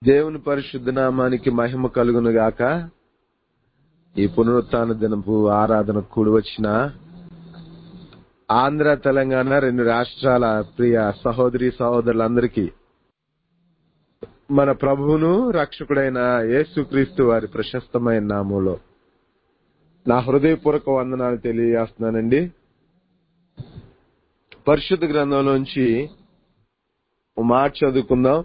దేవుని పరిశుద్ధ నామానికి మహిమ కలుగును గాక ఈ పునరుత్న దినపు ఆరాధన కూడి వచ్చిన ఆంధ్ర తెలంగాణ రెండు రాష్ట్రాల ప్రియ సహోదరి సహోదరులందరికీ మన ప్రభువును రక్షకుడైన యేసుక్రీస్తు వారి ప్రశస్తమైన నామంలో నా హృదయపూర్వక వందనాలు తెలియజేస్తున్నానండి పరిశుద్ధ గ్రంథంలోంచి ఓ మాట చదువుకుందాం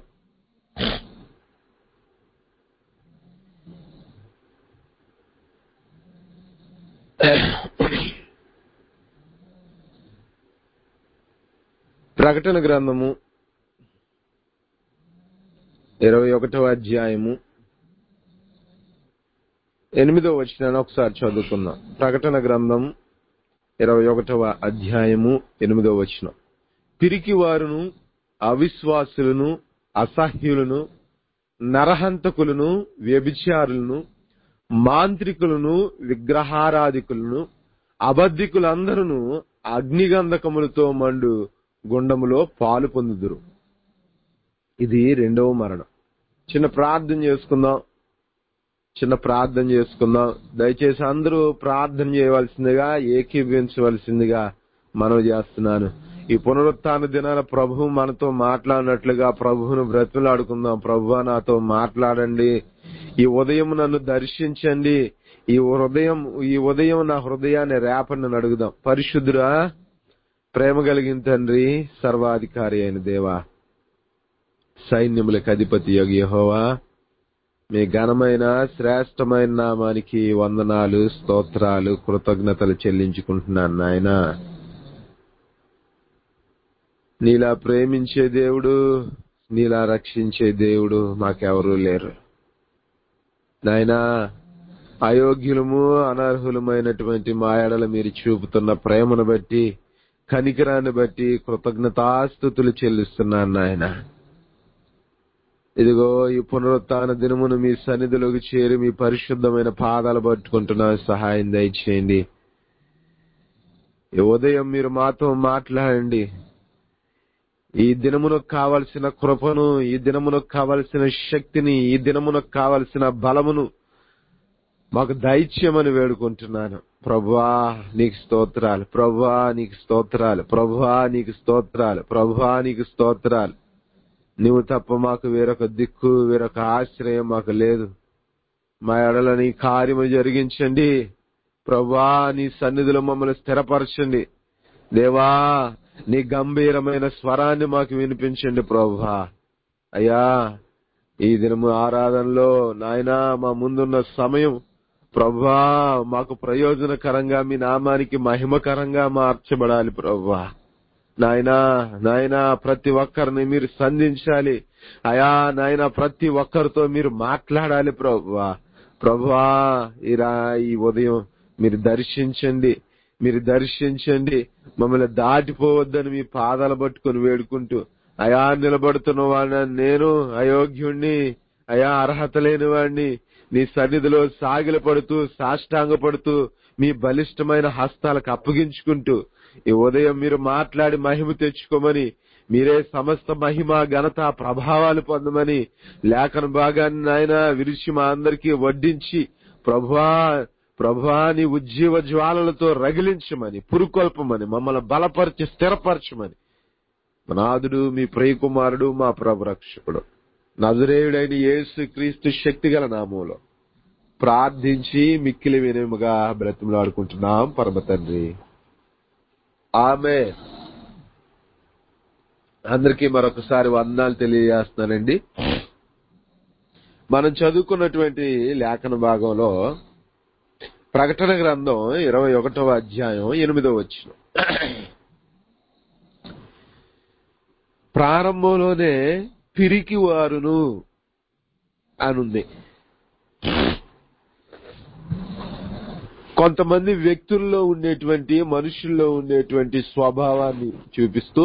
ప్రకటన గ్రంథము ఇరవై ఒకటవ అధ్యాయము ఎనిమిదో వచ్చిన ఒకసారి చదువుకుందాం ప్రకటన గ్రంథం ఇరవై ఒకటవ అధ్యాయము ఎనిమిదో వచనం పిరికి వారును అవిశ్వాసులను అసహ్యులను నరహంతకులను వ్యభిచారులను మాంత్రికులను విగ్రహారాధికులను అబద్ధికులందరూ అగ్నిగంధకములతో మండు గుండములో పాలు పొందుదురు ఇది రెండవ మరణం చిన్న ప్రార్థన చేసుకుందాం చిన్న ప్రార్థన చేసుకుందాం దయచేసి అందరూ ప్రార్థన చేయవలసిందిగా ఏకీభవించవలసిందిగా మనవి చేస్తున్నాను ఈ పునరుత్న దినాల ప్రభువు మనతో మాట్లాడినట్లుగా ప్రభువును బ్రతులాడుకుందాం ప్రభు నాతో మాట్లాడండి ఈ ఉదయం నన్ను దర్శించండి ఈ హృదయం ఈ ఉదయం నా హృదయాన్ని రేపని అడుగుదాం పరిశుద్ధురా ప్రేమ కలిగిన తండ్రి సర్వాధికారి అయిన దేవా సైన్యములకు అధిపతి యహోవా మీ ఘనమైన శ్రేష్టమైన నామానికి వందనాలు స్తోత్రాలు కృతజ్ఞతలు చెల్లించుకుంటున్నాను నాయన నీలా ప్రేమించే దేవుడు నీలా రక్షించే దేవుడు మాకెవరూ లేరు నాయనా అయోగ్యులము అనర్హులమైనటువంటి మా ఎడల మీరు చూపుతున్న ప్రేమను బట్టి కనికరాన్ని బట్టి కృతజ్ఞతాస్థుతులు చెల్లిస్తున్నాను నాయన ఇదిగో ఈ పునరుత్న దినమును మీ సన్నిధిలోకి చేరి మీ పరిశుద్ధమైన పాదాలు పట్టుకుంటున్నా సహాయం దయచేయండి ఈ ఉదయం మీరు మాతో మాట్లాడండి ఈ దినమునకు కావలసిన కృపను ఈ దినమునకు కావలసిన శక్తిని ఈ దినమునకు కావలసిన బలమును మాకు దైత్యమని వేడుకుంటున్నాను ప్రభువా నీకు స్తోత్రాలు ప్రభువా నీకు స్తోత్రాలు ప్రభువా నీకు స్తోత్రాలు ప్రభువా నీకు స్తోత్రాలు నువ్వు తప్ప మాకు వేరొక దిక్కు వేరొక ఆశ్రయం మాకు లేదు మా ఎడల నీ కార్యము జరిగించండి ప్రభా నీ సన్నిధిలో మమ్మల్ని స్థిరపరచండి దేవా నీ గంభీరమైన స్వరాన్ని మాకు వినిపించండి ప్రభా అయ్యా ఈ దినము ఆరాధనలో నాయనా మా ముందున్న సమయం ప్రభా మాకు ప్రయోజనకరంగా మీ నామానికి మహిమకరంగా మార్చబడాలి ప్రభా నాయనా నాయనా ప్రతి ఒక్కరిని మీరు సంధించాలి అయా నాయన ప్రతి ఒక్కరితో మీరు మాట్లాడాలి ప్రభువా ప్రభువా ఇరా ఈ ఉదయం మీరు దర్శించండి మీరు దర్శించండి మమ్మల్ని దాటిపోవద్దని మీ పాదాలు పట్టుకుని వేడుకుంటూ అయా నిలబడుతున్న వాడిని నేను అయోగ్యుణ్ణి అయా అర్హత లేని వాడిని నీ సన్నిధిలో సాగిలపడుతూ సాష్టాంగపడుతూ మీ బలిష్టమైన హస్తాలకు అప్పగించుకుంటూ ఈ ఉదయం మీరు మాట్లాడి మహిమ తెచ్చుకోమని మీరే సమస్త మహిమ ఘనత ప్రభావాలు పొందమని లేఖన భాగాన్ని ఆయన విరిచి మా అందరికీ వడ్డించి ప్రభువా ప్రభువా నీ ఉజ్జీవ జ్వాలలతో రగిలించమని పురుకొల్పమని మమ్మల్ని బలపరిచి స్థిరపరచమని నాదుడు మీ ప్రియకుమారుడు మా ప్రభు రక్షకుడు నజరేయుడైన యేసు క్రీస్తు శక్తిగల నామంలో ప్రార్థించి మిక్కిలి వినయముగా బ్రతిమలాడుకుంటున్నాం పరమ తండ్రి ఆమె అందరికీ మరొకసారి వందాలు తెలియజేస్తున్నానండి మనం చదువుకున్నటువంటి లేఖన భాగంలో ప్రకటన గ్రంథం ఇరవై ఒకటవ అధ్యాయం ఎనిమిదో వచ్చిన ప్రారంభంలోనే పిరికి వారును అనుంది కొంతమంది వ్యక్తుల్లో ఉండేటువంటి మనుషుల్లో ఉండేటువంటి స్వభావాన్ని చూపిస్తూ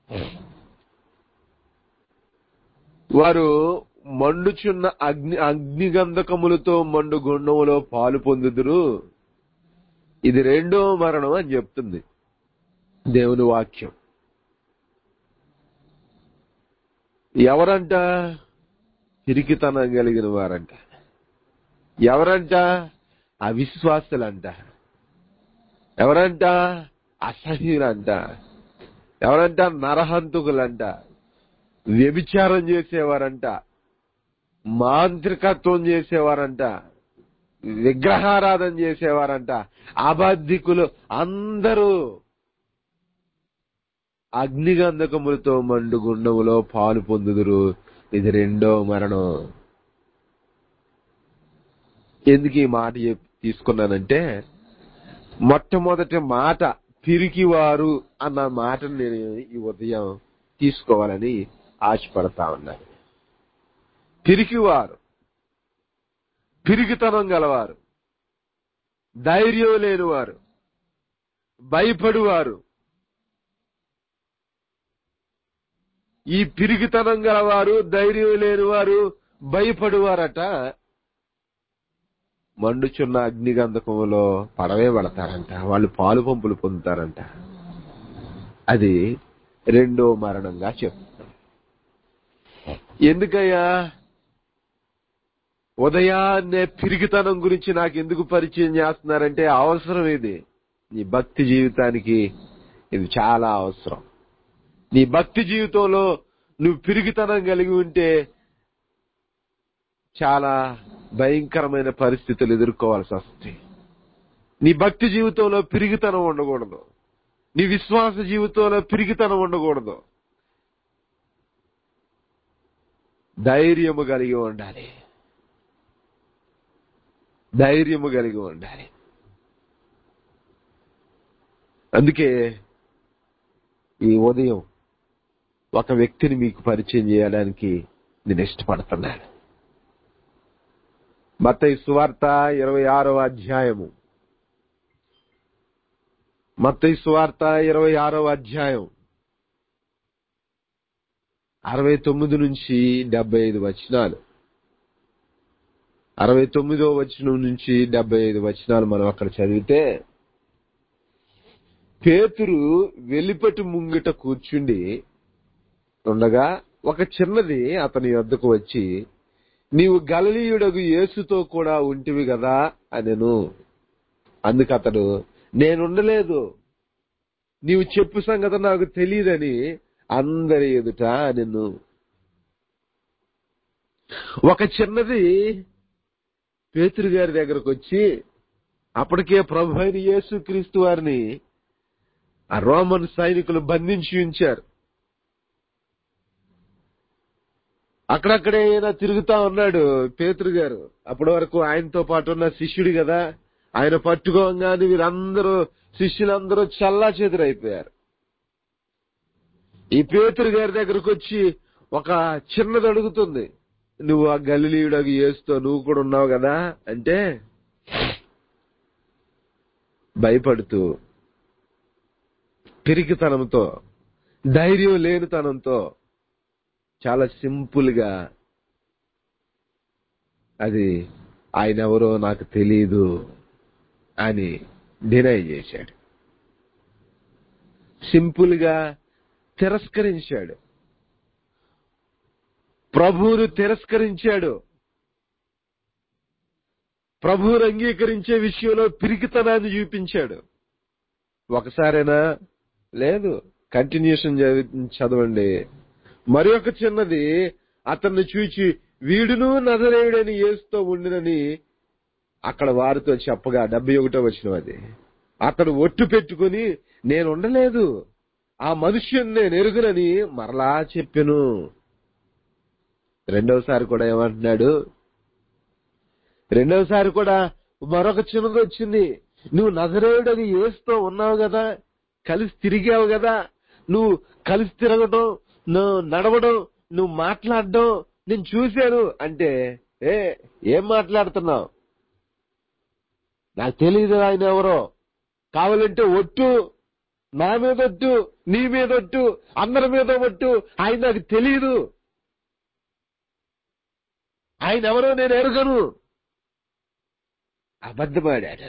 వారు మండుచున్న అగ్ని అగ్నిగంధకములతో మండు గుండములో పాలు పొందుదురు ఇది రెండో మరణం అని చెప్తుంది దేవుని వాక్యం ఎవరంట పిరికితనం కలిగిన వారంట ఎవరంట అవిశ్వాసులంట ఎవరంట అసహ్యులంట ఎవరంట నరహంతుకులంట వ్యభిచారం చేసేవారంట మాంత్రికత్వం చేసేవారంట విగ్రహారాధన చేసేవారంట అబద్ధికులు అందరూ అగ్నిగంధకములతో మండు గుండములో పాలు పొందుదురు ఇది రెండో మరణం ఎందుకు ఈ మాట చెప్- తీసుకున్నానంటే మొట్టమొదటి మాట పిరికివారు అన్న మాటను నేను ఈ ఉదయం తీసుకోవాలని ఆశపడతా ఉన్నాను పిరికివారు పిరికితనం గలవారు ధైర్యం లేనివారు భయపడువారు ఈ పిరికితనం గలవారు ధైర్యం లేనివారు భయపడువారట మండుచున్న అగ్నిగంధకములో పడవే పడతారంట వాళ్ళు పాలు పంపులు పొందుతారంట అది రెండో మరణంగా చెప్తాం ఎందుకయ్యా ఉదయాన్నే పిరికితనం గురించి నాకు ఎందుకు పరిచయం చేస్తున్నారంటే అవసరం ఇది నీ భక్తి జీవితానికి ఇది చాలా అవసరం నీ భక్తి జీవితంలో నువ్వు పిరికితనం కలిగి ఉంటే చాలా భయంకరమైన పరిస్థితులు ఎదుర్కోవాల్సి వస్తాయి నీ భక్తి జీవితంలో పిరిగితనం ఉండకూడదు నీ విశ్వాస జీవితంలో పిరిగితనం ఉండకూడదు ధైర్యము కలిగి ఉండాలి ధైర్యము కలిగి ఉండాలి అందుకే ఈ ఉదయం ఒక వ్యక్తిని మీకు పరిచయం చేయడానికి నేను ఇష్టపడుతున్నాను మత్తయి సువార్త ఇరవై ఆరవ అధ్యాయము మత్తయి సువార్త ఇరవై ఆరవ అధ్యాయం అరవై తొమ్మిది నుంచి డెబ్బై ఐదు వచనాలు అరవై తొమ్మిదో వచనం నుంచి డెబ్బై ఐదు వచనాలు మనం అక్కడ చదివితే పేతురు వెలిపటి ముంగిట కూర్చుండి ఉండగా ఒక చిన్నది అతని వద్దకు వచ్చి నీవు గలలీయుడగు యేసుతో కూడా ఉంటివి కదా అనెను అందుకు అతడు నేనుండలేదు నీవు చెప్పు సంగతి నాకు తెలియదని అందరి ఎదుట నిన్ను ఒక చిన్నది పేతురు గారి దగ్గరకు వచ్చి అప్పటికే ప్రభు అయిన యేసు క్రీస్తు వారిని ఆ రోమన్ సైనికులు బంధించి ఉంచారు అక్కడక్కడే ఈయన తిరుగుతా ఉన్నాడు పేతురు గారు అప్పటి వరకు ఆయనతో పాటు ఉన్న శిష్యుడు కదా ఆయన పట్టుకోగానే వీరందరూ శిష్యులందరూ చల్లా చెదురైపోయారు ఈ పేతురు గారి దగ్గరకు వచ్చి ఒక చిన్నది అడుగుతుంది నువ్వు ఆ గలిలీయుడు ఏస్తూ నువ్వు కూడా ఉన్నావు కదా అంటే భయపడుతూ పిరికితనంతో ధైర్యం లేనితనంతో చాలా సింపుల్ గా అది ఆయన ఎవరో నాకు తెలియదు అని డినై చేశాడు సింపుల్ గా తిరస్కరించాడు ప్రభువును తిరస్కరించాడు ప్రభువును అంగీకరించే విషయంలో పిరికితనాన్ని చూపించాడు ఒకసారైనా లేదు కంటిన్యూషన్ చదవండి మరి ఒక చిన్నది అతన్ని చూచి వీడును నజరేయుడని ఏసుతో ఉండినని అక్కడ వారితో చెప్పగా డెబ్బై ఒకటో వచ్చిన అది అతడు ఒట్టు పెట్టుకుని నేను ఉండలేదు ఆ మనుష్యుని నేను ఎరుగునని మరలా చెప్పెను రెండవసారి కూడా ఏమంటున్నాడు రెండవసారి కూడా మరొక చిన్నది వచ్చింది నువ్వు నజరేయుడని ఏసుతో ఉన్నావు కదా కలిసి తిరిగావు కదా నువ్వు కలిసి తిరగడం నువ్వు నడవడం నువ్వు మాట్లాడడం నేను చూశాను అంటే ఏ ఏం మాట్లాడుతున్నావు నాకు తెలియదు ఆయన ఎవరో కావాలంటే ఒట్టు నా మీద ఒట్టు నీ మీద ఒట్టు అందరి మీద ఒట్టు ఆయన నాకు తెలియదు ఆయన ఎవరో నేను ఎరుగను అబద్ధమాడాడు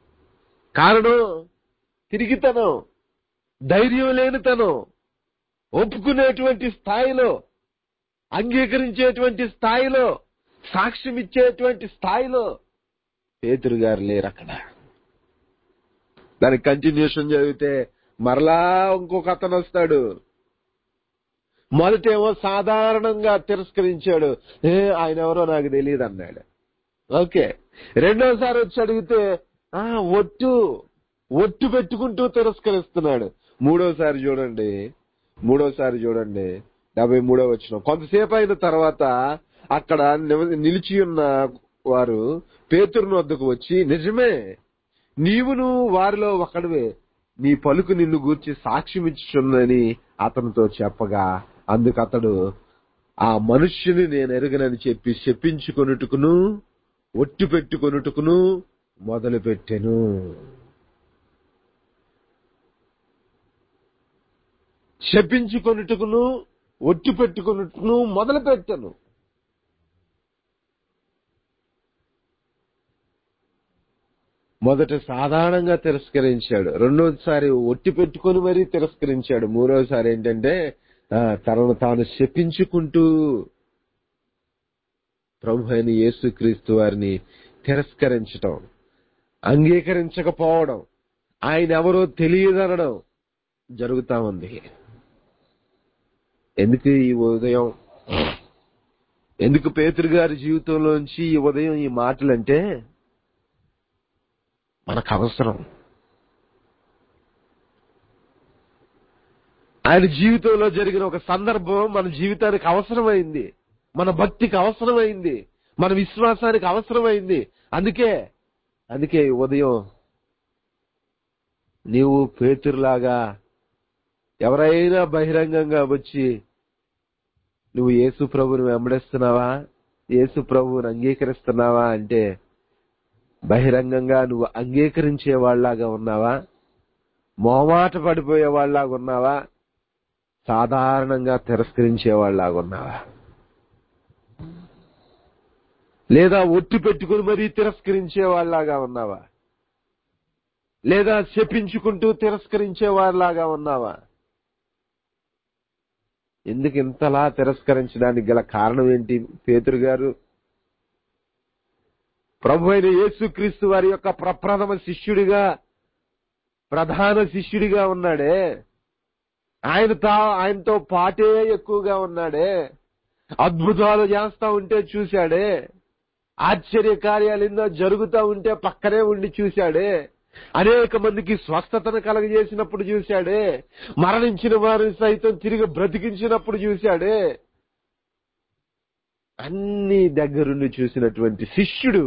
కారణం తిరిగితనం ధైర్యం లేనితనం ఒప్పుకునేటువంటి స్థాయిలో అంగీకరించేటువంటి స్థాయిలో సాక్ష్యం ఇచ్చేటువంటి స్థాయిలో పేతురు గారు లేరు అక్కడ దానికి కంటిన్యూషన్ చదివితే మరలా ఇంకొక అతను వస్తాడు మొదటేమో సాధారణంగా తిరస్కరించాడు ఏ ఆయన ఎవరో నాకు తెలియదు అన్నాడు ఓకే రెండోసారి వచ్చి అడిగితే ఆ ఒట్టు ఒట్టు పెట్టుకుంటూ తిరస్కరిస్తున్నాడు మూడోసారి చూడండి మూడోసారి చూడండి డెబ్బై మూడో వచ్చిన కొంతసేపు అయిన తర్వాత అక్కడ నివ- నిలిచి ఉన్న వారు పేతురుని వద్దకు వచ్చి నిజమే నీవును వారిలో ఒకడివే నీ పలుకు నిన్ను గూర్చి సాక్ష్యం ఇచ్చుచున్నదని అతనితో చెప్పగా అందుకు అతడు ఆ మనుష్యుని నేను ఎరుగనని చెప్పి చెప్పించుకొనుటకును ఒట్టు పెట్టుకొనుటకును మొదలు పెట్టెను శపించుకొనుటకును ఒట్టు పెట్టుకొనుటకును మొదలు పెట్టను మొదట సాధారణంగా తిరస్కరించాడు రెండోసారి ఒట్టి పెట్టుకొని మరీ తిరస్కరించాడు మూడోసారి ఏంటంటే ఆ, తనను తాను శపించుకుంటూ ప్రభు అయిన యేసుక్రీస్తు వారిని తిరస్కరించటం అంగీకరించకపోవడం ఆయన ఎవరో తెలియదనడం జరుగుతా ఉంది ఎందుకు ఈ ఉదయం ఎందుకు పేతురు గారి జీవితంలోంచి ఈ ఉదయం ఈ మాటలంటే మనకు అవసరం ఆయన జీవితంలో జరిగిన ఒక సందర్భం మన జీవితానికి అవసరమైంది మన భక్తికి అవసరమైంది మన విశ్వాసానికి అవసరమైంది అందుకే అందుకే ఈ ఉదయం నీవు పేతురులాగా ఎవరైనా బహిరంగంగా వచ్చి నువ్వు యేసు ప్రభుని వెంబడిస్తున్నావా యేసు ప్రభువుని అంగీకరిస్తున్నావా అంటే బహిరంగంగా నువ్వు అంగీకరించే వాళ్ళలాగా ఉన్నావా మోమాట పడిపోయే వాళ్ళలాగా ఉన్నావా సాధారణంగా తిరస్కరించే వాళ్ళలాగా ఉన్నావా లేదా ఒట్టి పెట్టుకుని మరీ తిరస్కరించే వాళ్ళలాగా ఉన్నావా లేదా శపించుకుంటూ తిరస్కరించే వాళ్ళలాగా ఉన్నావా ఎందుకు ఇంతలా తిరస్కరించడానికి గల కారణం ఏంటి పేతురు గారు ప్రభు అయిన యేసుక్రీస్తు వారి యొక్క ప్రప్రథమ శిష్యుడిగా ప్రధాన శిష్యుడిగా ఉన్నాడే ఆయన తా ఆయనతో పాటే ఎక్కువగా ఉన్నాడే అద్భుతాలు చేస్తా ఉంటే చూశాడే ఆశ్చర్య కార్యాలు ఎన్నో జరుగుతూ ఉంటే పక్కనే ఉండి చూశాడే అనేక మందికి స్వస్థతను కలగజేసినప్పుడు చూశాడే మరణించిన వారిని సైతం తిరిగి బ్రతికించినప్పుడు చూశాడే అన్ని దగ్గరుండి చూసినటువంటి శిష్యుడు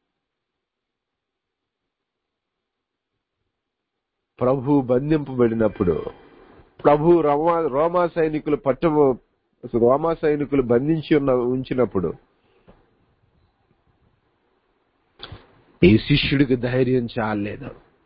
ప్రభు బంధింపబడినప్పుడు ప్రభు రోమా రోమా సైనికులు పట్టు రోమా సైనికులు బంధించి ఉన్న ఉంచినప్పుడు ఈ శిష్యుడికి ధైర్యం చాలేదు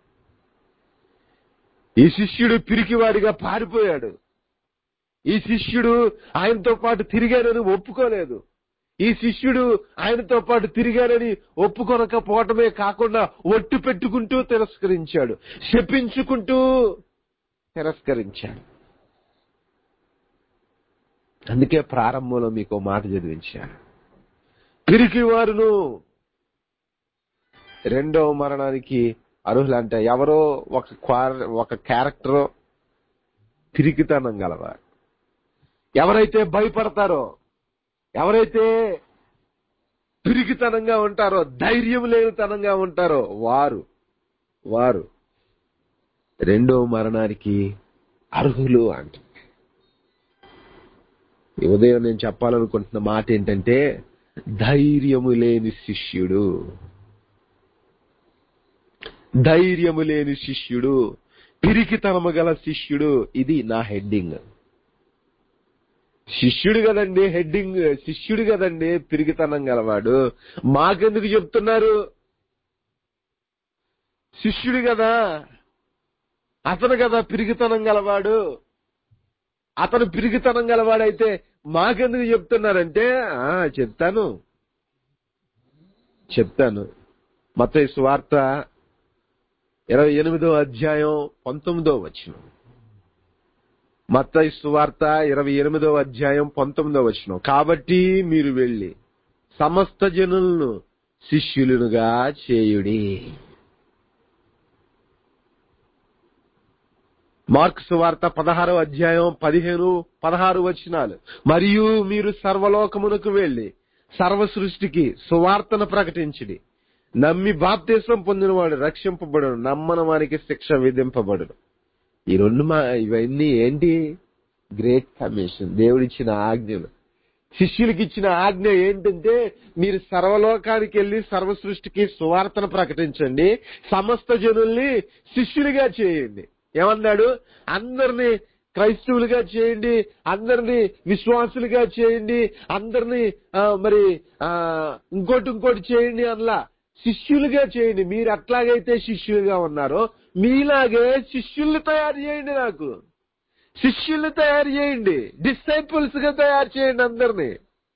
ఈ శిష్యుడు పిరికివాడిగా పారిపోయాడు ఈ శిష్యుడు ఆయనతో పాటు తిరిగానని ఒప్పుకోలేదు ఈ శిష్యుడు ఆయనతో పాటు తిరిగానని ఒప్పుకొనకపోవటమే కాకుండా ఒట్టు పెట్టుకుంటూ తిరస్కరించాడు శపించుకుంటూ తిరస్కరించాడు అందుకే ప్రారంభంలో మీకు మాట చదివించాను పిరికి వారును రెండవ మరణానికి అర్హులంట ఎవరో ఒక క్వార- ఒక క్యారెక్టర్ పిరికితనం గలవారు ఎవరైతే భయపడతారో ఎవరైతే పిరికితనంగా ఉంటారో ధైర్యం లేనితనంగా ఉంటారో వారు వారు రెండో మరణానికి అర్హులు అంట ఈ ఉదయం నేను చెప్పాలనుకుంటున్న మాట ఏంటంటే ధైర్యము లేని శిష్యుడు ధైర్యము లేని శిష్యుడు పిరికితనము గల శిష్యుడు ఇది నా హెడ్డింగ్ శిష్యుడు కదండి హెడ్డింగ్ శిష్యుడు కదండి పిరికితనం గలవాడు మాకెందుకు చెప్తున్నారు శిష్యుడు కదా అతను కదా పిరికితనం గలవాడు అతను పిరికితనం గలవాడైతే మాకెందుకు చెప్తున్నారంటే ఆ చెప్తాను చెప్తాను మత స్వార్త ఇరవై ఎనిమిదో అధ్యాయం పంతొమ్మిదో వచ్చిన మత్తయి సువార్త ఇరవై ఎనిమిదో అధ్యాయం పంతొమ్మిదో వచనం కాబట్టి మీరు వెళ్ళి సమస్త జనులను శిష్యులుగా చేయుడి మార్క్ సువార్త పదహారో అధ్యాయం పదిహేను పదహారు వచనాలు మరియు మీరు సర్వలోకమునకు వెళ్లి సర్వ సృష్టికి సువార్తను ప్రకటించిడి నమ్మి బాప్తీసం పొందినవాడు రక్షింపబడును నమ్మని వారికి శిక్ష విధింపబడును ఈ రెండు మా ఇవన్నీ ఏంటి గ్రేట్ కమిషన్ దేవుడిచ్చిన ఆజ్ఞలు శిష్యులకి ఇచ్చిన ఆజ్ఞ ఏంటంటే మీరు సర్వలోకానికి వెళ్లి సర్వ సృష్టికి సువార్తను ప్రకటించండి సమస్త జనుల్ని శిష్యులుగా చేయండి ఏమన్నాడు అందరినీ క్రైస్తవులుగా చేయండి అందరినీ విశ్వాసులుగా చేయండి అందరినీ ఆ, మరి ఆ, ఇంకోటి ఇంకోటి చేయండి అట్లా శిష్యులుగా చేయండి మీరు ఎట్లాగైతే శిష్యులుగా ఉన్నారో మీలాగే శిష్యుల్ని తయారు చేయండి నాకు శిష్యుల్ని తయారు చేయండి డిసైపుల్స్ గా తయారు చేయండి అందరినీ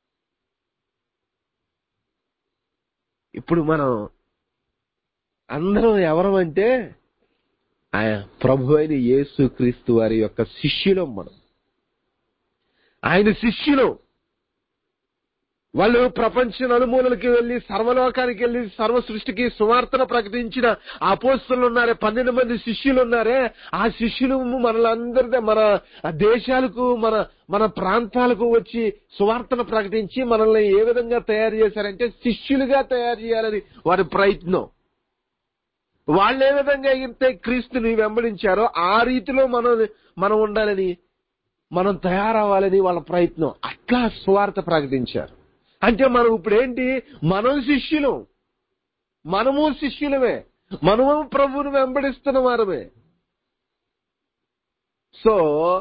ఇప్పుడు మనం అందరం ఎవరమంటే ఆయన ప్రభు అయిన యేసు క్రీస్తు వారి యొక్క శిష్యులం మనం ఆయన శిష్యులం వాళ్ళు ప్రపంచ నలుమూలలకి వెళ్లి సర్వలోకానికి వెళ్లి సర్వ సృష్టికి సువార్తను ప్రకటించిన అపోస్తులు ఉన్నారే పన్నెండు మంది శిష్యులు ఉన్నారే ఆ శిష్యులు మనలందరిదే మన దేశాలకు మన మన ప్రాంతాలకు వచ్చి సువార్తను ప్రకటించి మనల్ని ఏ విధంగా తయారు చేశారంటే శిష్యులుగా తయారు చేయాలని వారి ప్రయత్నం వాళ్ళు ఏ విధంగా అయితే క్రీస్తుని వెంబడించారో ఆ రీతిలో మనం మనం ఉండాలని మనం తయారవ్వాలని వాళ్ళ ప్రయత్నం అట్లా సువార్త ప్రకటించారు అంటే మనం ఇప్పుడు ఏంటి మనం శిష్యులం మనము శిష్యులమే మనము ప్రభువుని వెంబడిస్తున్న వారమే సో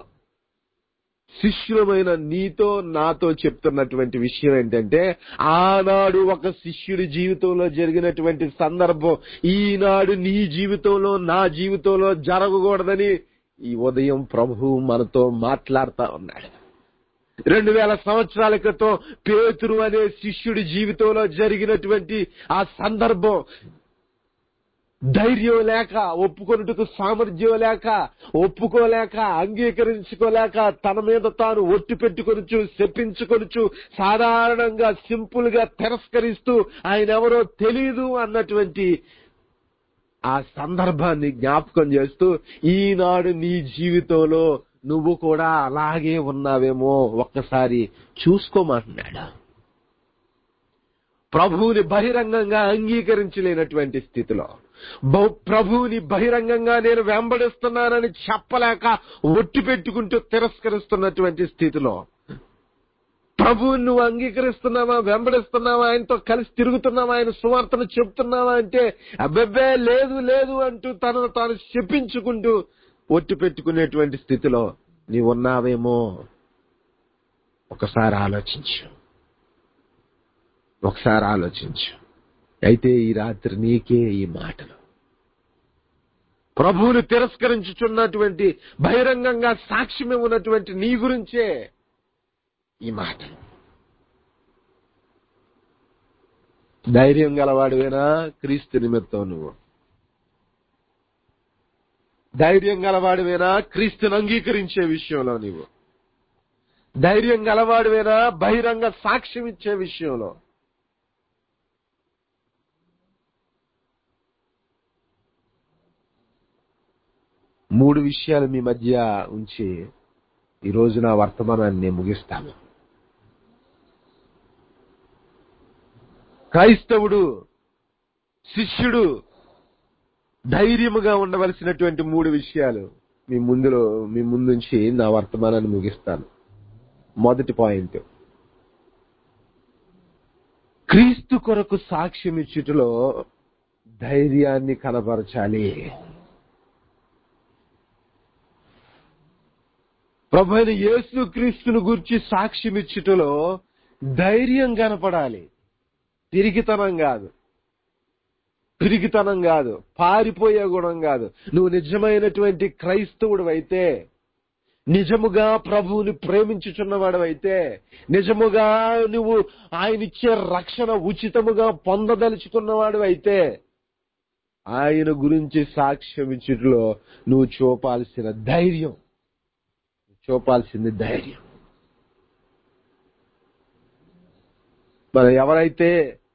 శిష్యులమైన నీతో నాతో చెప్తున్నటువంటి విషయం ఏంటంటే ఆనాడు ఒక శిష్యుడి జీవితంలో జరిగినటువంటి సందర్భం ఈనాడు నీ జీవితంలో నా జీవితంలో జరగకూడదని ఈ ఉదయం ప్రభు మనతో మాట్లాడుతా ఉన్నాడు రెండు వేల సంవత్సరాల క్రితం పేతురు అనే శిష్యుడి జీవితంలో జరిగినటువంటి ఆ సందర్భం ధైర్యం లేక ఒప్పుకొనుటకు సామర్థ్యం లేక ఒప్పుకోలేక అంగీకరించుకోలేక తన మీద తాను ఒట్టు పెట్టుకొనుచు చెప్పించుకొనుచు సాధారణంగా సింపుల్ గా తిరస్కరిస్తూ ఆయన ఎవరో తెలియదు అన్నటువంటి ఆ సందర్భాన్ని జ్ఞాపకం చేస్తూ ఈనాడు నీ జీవితంలో నువ్వు కూడా అలాగే ఉన్నావేమో ఒక్కసారి చూసుకోమంటున్నాడు ప్రభువుని బహిరంగంగా అంగీకరించలేనటువంటి స్థితిలో బహు- ప్రభువుని బహిరంగంగా నేను వెంబడిస్తున్నానని చెప్పలేక ఒట్టి పెట్టుకుంటూ తిరస్కరిస్తున్నటువంటి స్థితిలో ప్రభువుని నువ్వు అంగీకరిస్తున్నావా వెంబడిస్తున్నావా ఆయనతో కలిసి తిరుగుతున్నావా ఆయన సువార్తను చెప్తున్నావా అంటే అబ్బెబ్బే లేదు లేదు అంటూ తనను తాను చెప్పించుకుంటూ ఒట్టి పెట్టుకునేటువంటి స్థితిలో నీవు ఉన్నావేమో ఒకసారి ఆలోచించు ఒకసారి ఆలోచించు అయితే ఈ రాత్రి నీకే ఈ మాటలు ప్రభువుని తిరస్కరించుచున్నటువంటి బహిరంగంగా సాక్ష్యం ఉన్నటువంటి నీ గురించే ఈ మాట ధైర్యం గలవాడివేనా క్రీస్తు నిమిత్తం నువ్వు ధైర్యం గలవాడివేనా క్రీస్తుని అంగీకరించే విషయంలో నీవు ధైర్యం గలవాడివేనా బహిరంగ సాక్ష్యం ఇచ్చే విషయంలో మూడు విషయాలు మీ మధ్య ఉంచి ఈ రోజు నా వర్తమానాన్ని నేను ముగిస్తాను క్రైస్తవుడు శిష్యుడు ధైర్యముగా ఉండవలసినటువంటి మూడు విషయాలు మీ ముందులో మీ ముందుంచి నా వర్తమానాన్ని ముగిస్తాను మొదటి పాయింట్ క్రీస్తు కొరకు సాక్ష్యం ఇచ్చుటలో ధైర్యాన్ని కనబరచాలి ప్రభు అయిన యేసు క్రీస్తును గురించి సాక్ష్యం ఇచ్చుటలో ధైర్యం కనపడాలి తిరిగితనం కాదు పిరిగితనం కాదు పారిపోయే గుణం కాదు నువ్వు నిజమైనటువంటి క్రైస్తవుడు అయితే నిజముగా ప్రభువుని ప్రేమించుచున్నవాడు అయితే నిజముగా నువ్వు ఆయన ఇచ్చే రక్షణ ఉచితముగా పొందదలుచుకున్నవాడు అయితే ఆయన గురించి సాక్ష్యం ఇచ్చుటలో నువ్వు చూపాల్సిన ధైర్యం చూపాల్సింది ధైర్యం మరి ఎవరైతే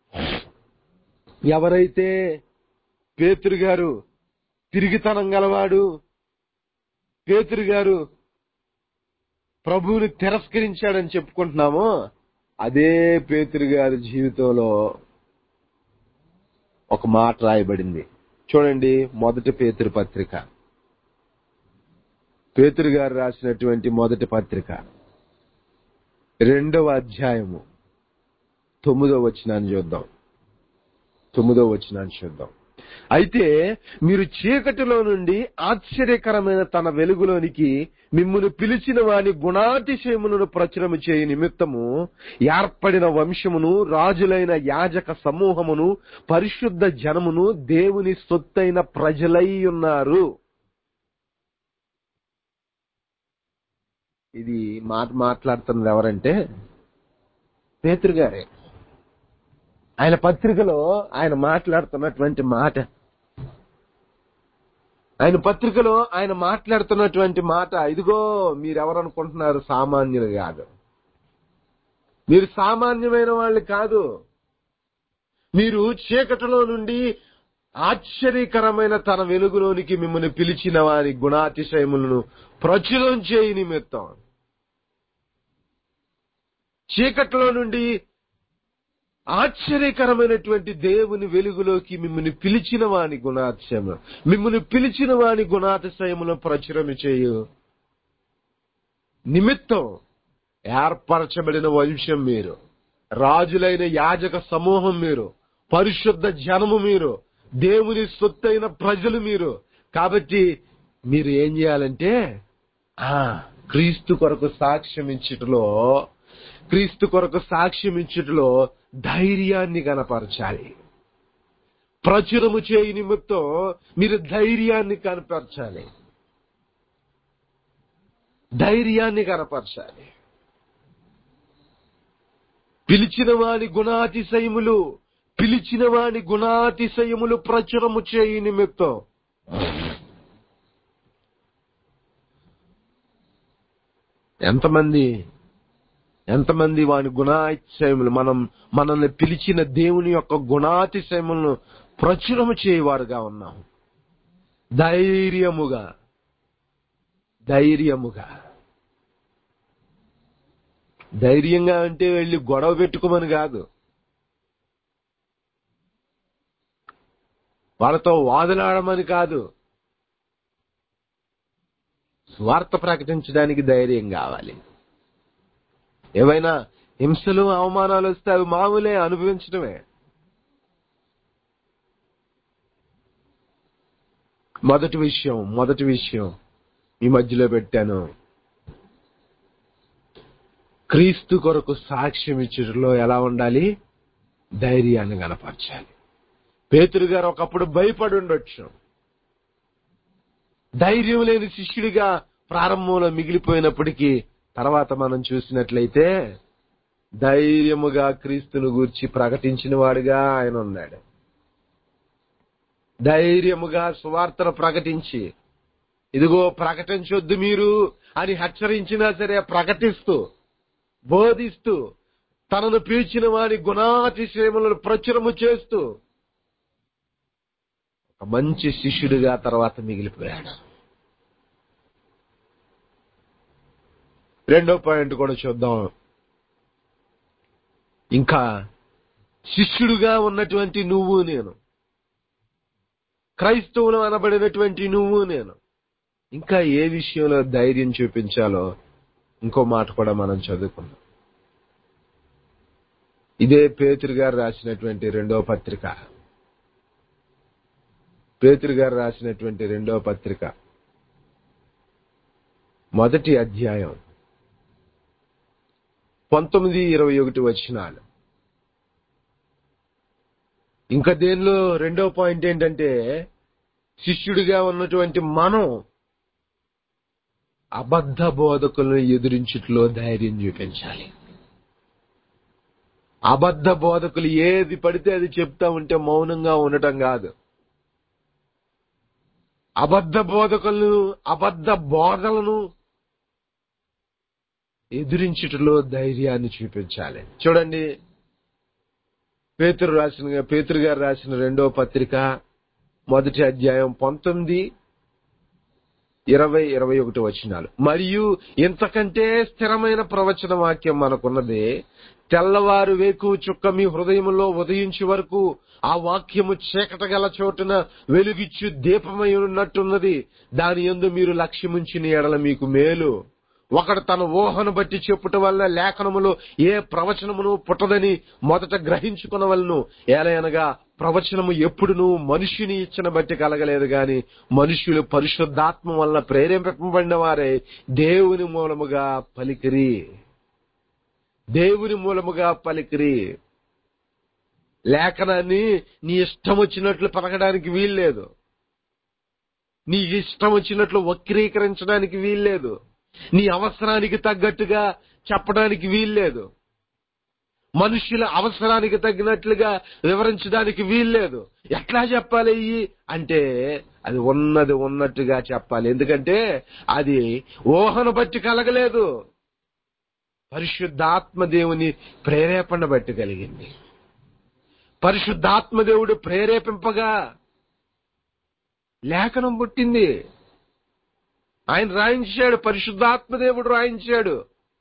ఎవరైతే పేతురు గారు తిరిగితనం గలవాడు పేతురు గారు ప్రభువుని తిరస్కరించాడని చెప్పుకుంటున్నామో అదే పేతురు గారి జీవితంలో ఒక మాట రాయబడింది చూడండి మొదటి పేతురు పత్రిక పేతురు గారు రాసినటువంటి మొదటి పత్రిక రెండవ అధ్యాయము తొమ్మిదో వచనాన్ని చూద్దాం తొమ్మిదో వచనాన్ని చూద్దాం అయితే మీరు చీకటిలో నుండి ఆశ్చర్యకరమైన తన వెలుగులోనికి మిమ్మును పిలిచిన వాని గుణాతిశయములను ప్రచురము చేయ నిమిత్తము ఏర్పడిన వంశమును రాజులైన యాజక సమూహమును పరిశుద్ధ జనమును దేవుని సొత్తైన ప్రజలై ఉన్నారు ఇది మాట మాట్లాడుతున్నది ఎవరంటే పేతురు గారే ఆయన పత్రికలో ఆయన మాట్లాడుతున్నటువంటి మాట ఆయన పత్రికలో ఆయన మాట్లాడుతున్నటువంటి మాట ఇదిగో మీరెవరనుకుంటున్నారు సామాన్యులు కాదు మీరు సామాన్యమైన వాళ్ళు కాదు మీరు చీకటిలో నుండి ఆశ్చర్యకరమైన తన వెలుగులోనికి మిమ్మల్ని పిలిచిన వారి గుణాతిశయములను ప్రచురం చేయి నిమిత్తం చీకటిలో నుండి ఆశ్చర్యకరమైనటువంటి దేవుని వెలుగులోకి మిమ్మల్ని పిలిచిన వాని గుణాతిశయములు మిమ్మల్ని పిలిచిన వాని గుణాతిశయములను ప్రచురము చేయు నిమిత్తం ఏర్పరచబడిన వంశం మీరు రాజులైన యాజక సమూహం మీరు పరిశుద్ధ జనము మీరు దేవుని సొత్తైన ప్రజలు మీరు కాబట్టి మీరు ఏం చేయాలంటే ఆ క్రీస్తు కొరకు సాక్ష్యం ఇచ్చుటలో క్రీస్తు కొరకు సాక్ష్యం ఇచ్చుటలో ధైర్యాన్ని కనపరచాలి ప్రచురము చేయి నిమిత్తం మీరు ధైర్యాన్ని కనపరచాలి ధైర్యాన్ని కనపరచాలి పిలిచిన వాని గుణాతిశయములు పిలిచిన వాని గుణాతిశయములు ప్రచురము చేయి నిమిత్తం ఎంతమంది ఎంతమంది వాని గుణాతిశయములు మనం మనల్ని పిలిచిన దేవుని యొక్క గుణాతిశయములను ప్రచురము చేయవారుగా ఉన్నాం ధైర్యముగా ధైర్యముగా ధైర్యంగా అంటే వెళ్ళి గొడవ పెట్టుకోమని కాదు వాళ్ళతో వాదలాడమని కాదు స్వార్థ ప్రకటించడానికి ధైర్యం కావాలి ఏవైనా హింసలు అవమానాలు వస్తే అవి మామూలే అనుభవించడమే మొదటి విషయం మొదటి విషయం ఈ మధ్యలో పెట్టాను క్రీస్తు కొరకు సాక్ష్యం ఇచ్చటలో ఎలా ఉండాలి ధైర్యాన్ని కనపరచాలి పేతురు గారు ఒకప్పుడు భయపడి ఉండొచ్చు ధైర్యం లేని శిష్యుడిగా ప్రారంభంలో మిగిలిపోయినప్పటికీ తర్వాత మనం చూసినట్లయితే ధైర్యముగా క్రీస్తును గూర్చి ప్రకటించిన వాడుగా ఆయన ఉన్నాడు ధైర్యముగా సువార్తను ప్రకటించి ఇదిగో ప్రకటించొద్దు మీరు అని హెచ్చరించినా సరే ప్రకటిస్తూ బోధిస్తూ తనను పీల్చిన వారి గుణాతిశయములను ప్రచురము చేస్తూ ఒక మంచి శిష్యుడిగా తర్వాత మిగిలిపోయాడు రెండో పాయింట్ కూడా చూద్దాం ఇంకా శిష్యుడుగా ఉన్నటువంటి నువ్వు నేను క్రైస్తవులు అనబడినటువంటి నువ్వు నేను ఇంకా ఏ విషయంలో ధైర్యం చూపించాలో ఇంకో మాట కూడా మనం చదువుకుందాం ఇదే పేతురు గారు రాసినటువంటి రెండవ పత్రిక పేతురు గారు రాసినటువంటి రెండవ పత్రిక మొదటి అధ్యాయం పంతొమ్మిది ఇరవై ఒకటి వచ్చినాలు ఇంకా దేనిలో రెండో పాయింట్ ఏంటంటే శిష్యుడిగా ఉన్నటువంటి మనం అబద్ధ బోధకులను ఎదురించుట్లో ధైర్యం చూపించాలి అబద్ధ బోధకులు ఏది పడితే అది చెప్తా ఉంటే మౌనంగా ఉండటం కాదు అబద్ధ బోధకులను అబద్ధ బోధలను ఎదిరించుటలో ధైర్యాన్ని చూపించాలి చూడండి పేతురు రాసిన పేతురు గారు రాసిన రెండో పత్రిక మొదటి అధ్యాయం పంతొమ్మిది ఇరవై ఇరవై ఒకటి వచనాలు మరియు ఇంతకంటే స్థిరమైన ప్రవచన వాక్యం మనకున్నది తెల్లవారు వేకు చుక్క మీ హృదయంలో ఉదయించే వరకు ఆ వాక్యము చీకట గల చోటున వెలుగిచ్చు దీపమై ఉన్నట్టున్నది దాని యందు మీరు లక్ష్యముంచిన ఎడల మీకు మేలు ఒకడు తన ఊహను బట్టి చెప్పుట వల్ల లేఖనములో ఏ ప్రవచనమును పుట్టదని మొదట గ్రహించుకునవలను ఏలయనగా ప్రవచనము ఎప్పుడును మనుష్యుని ఇచ్చిన బట్టి కలగలేదు గాని మనుష్యులు పరిశుద్ధాత్మ వలన ప్రేరేపింపబడిన వారే దేవుని మూలముగా పలికిరి దేవుని మూలముగా పలికిరి లేఖనాన్ని నీ ఇష్టం వచ్చినట్లు పలకడానికి వీల్లేదు నీ ఇష్టం వచ్చినట్లు వక్రీకరించడానికి వీల్లేదు నీ అవసరానికి తగ్గట్టుగా చెప్పడానికి వీల్లేదు మనుష్యుల అవసరానికి తగినట్లుగా వివరించడానికి వీల్లేదు ఎట్లా చెప్పాలి ఇయ్యి అంటే అది ఉన్నది ఉన్నట్టుగా చెప్పాలి ఎందుకంటే అది ఊహను బట్టి కలగలేదు పరిశుద్ధాత్మ దేవుని ప్రేరేపణ బట్టి కలిగింది పరిశుద్ధాత్మ దేవుడు ప్రేరేపింపగా లేఖనం పుట్టింది ఆయన రాయించాడు పరిశుద్ధాత్మ దేవుడు రాయించాడు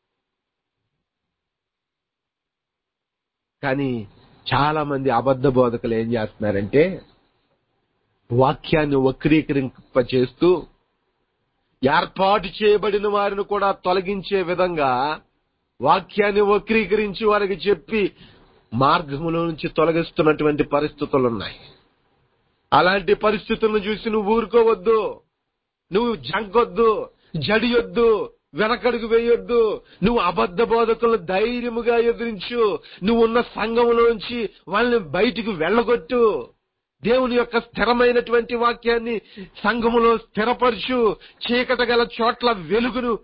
కానీ చాలా మంది అబద్ధ బోధకులు ఏం చేస్తున్నారంటే వాక్యాన్ని వక్రీకరింప చేస్తూ ఏర్పాటు చేయబడిన వారిని కూడా తొలగించే విధంగా వాక్యాన్ని వక్రీకరించి వారికి చెప్పి మార్గములో నుంచి తొలగిస్తున్నటువంటి పరిస్థితులు ఉన్నాయి అలాంటి పరిస్థితులను చూసి నువ్వు ఊరుకోవద్దు నువ్వు జంకొద్దు జడియొద్దు వెనకడుగు వేయొద్దు నువ్వు అబద్ధ బోధకులను ధైర్యముగా ఎదిరించు నువ్వు ఉన్న సంఘంలోంచి వాళ్ళని బయటికి వెళ్ళగొట్టు దేవుని యొక్క స్థిరమైనటువంటి వాక్యాన్ని సంఘములో స్థిరపరచు చీకట గల చోట్ల వెలుగును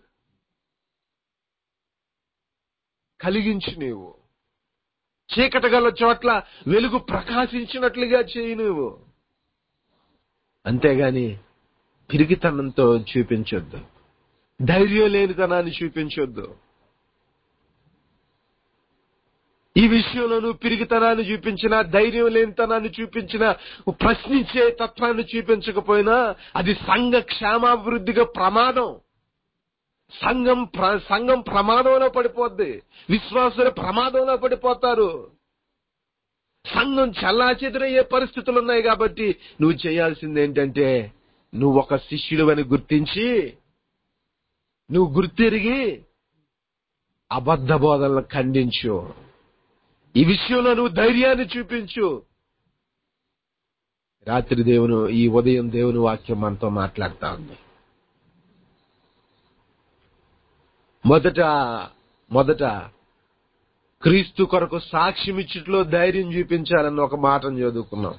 కలిగించు నీవు చీకట గల చోట్ల వెలుగు ప్రకాశించినట్లుగా చేయి నువ్వు అంతేగాని పిరిగితనంతో చూపించొద్దు ధైర్యం లేనితనాన్ని చూపించొద్దు ఈ విషయంలో నువ్వు పిరిగితనాన్ని చూపించినా ధైర్యం లేనితనాన్ని చూపించినా ప్రశ్నించే తత్వాన్ని చూపించకపోయినా అది సంఘ క్షేమాభివృద్ధిగా ప్రమాదం సంఘం ప్ర- సంఘం ప్రమాదంలో పడిపోద్ది విశ్వాసులు ప్రమాదంలో పడిపోతారు సంఘం చల్లాచెదురయ్యే పరిస్థితులు ఉన్నాయి కాబట్టి నువ్వు చేయాల్సింది ఏంటంటే నువ్వు ఒక శిష్యుడు అని గుర్తించి నువ్వు గుర్తిరిగి అబద్ధ బోధనలు ఖండించు ఈ విషయంలో నువ్వు ధైర్యాన్ని చూపించు రాత్రి దేవును ఈ ఉదయం దేవుని వాక్యం మనతో మాట్లాడుతా ఉంది మొదట మొదట క్రీస్తు కొరకు సాక్ష్యం ఇచ్చుట్లో ధైర్యం చూపించాలని ఒక మాటను చదువుకున్నాం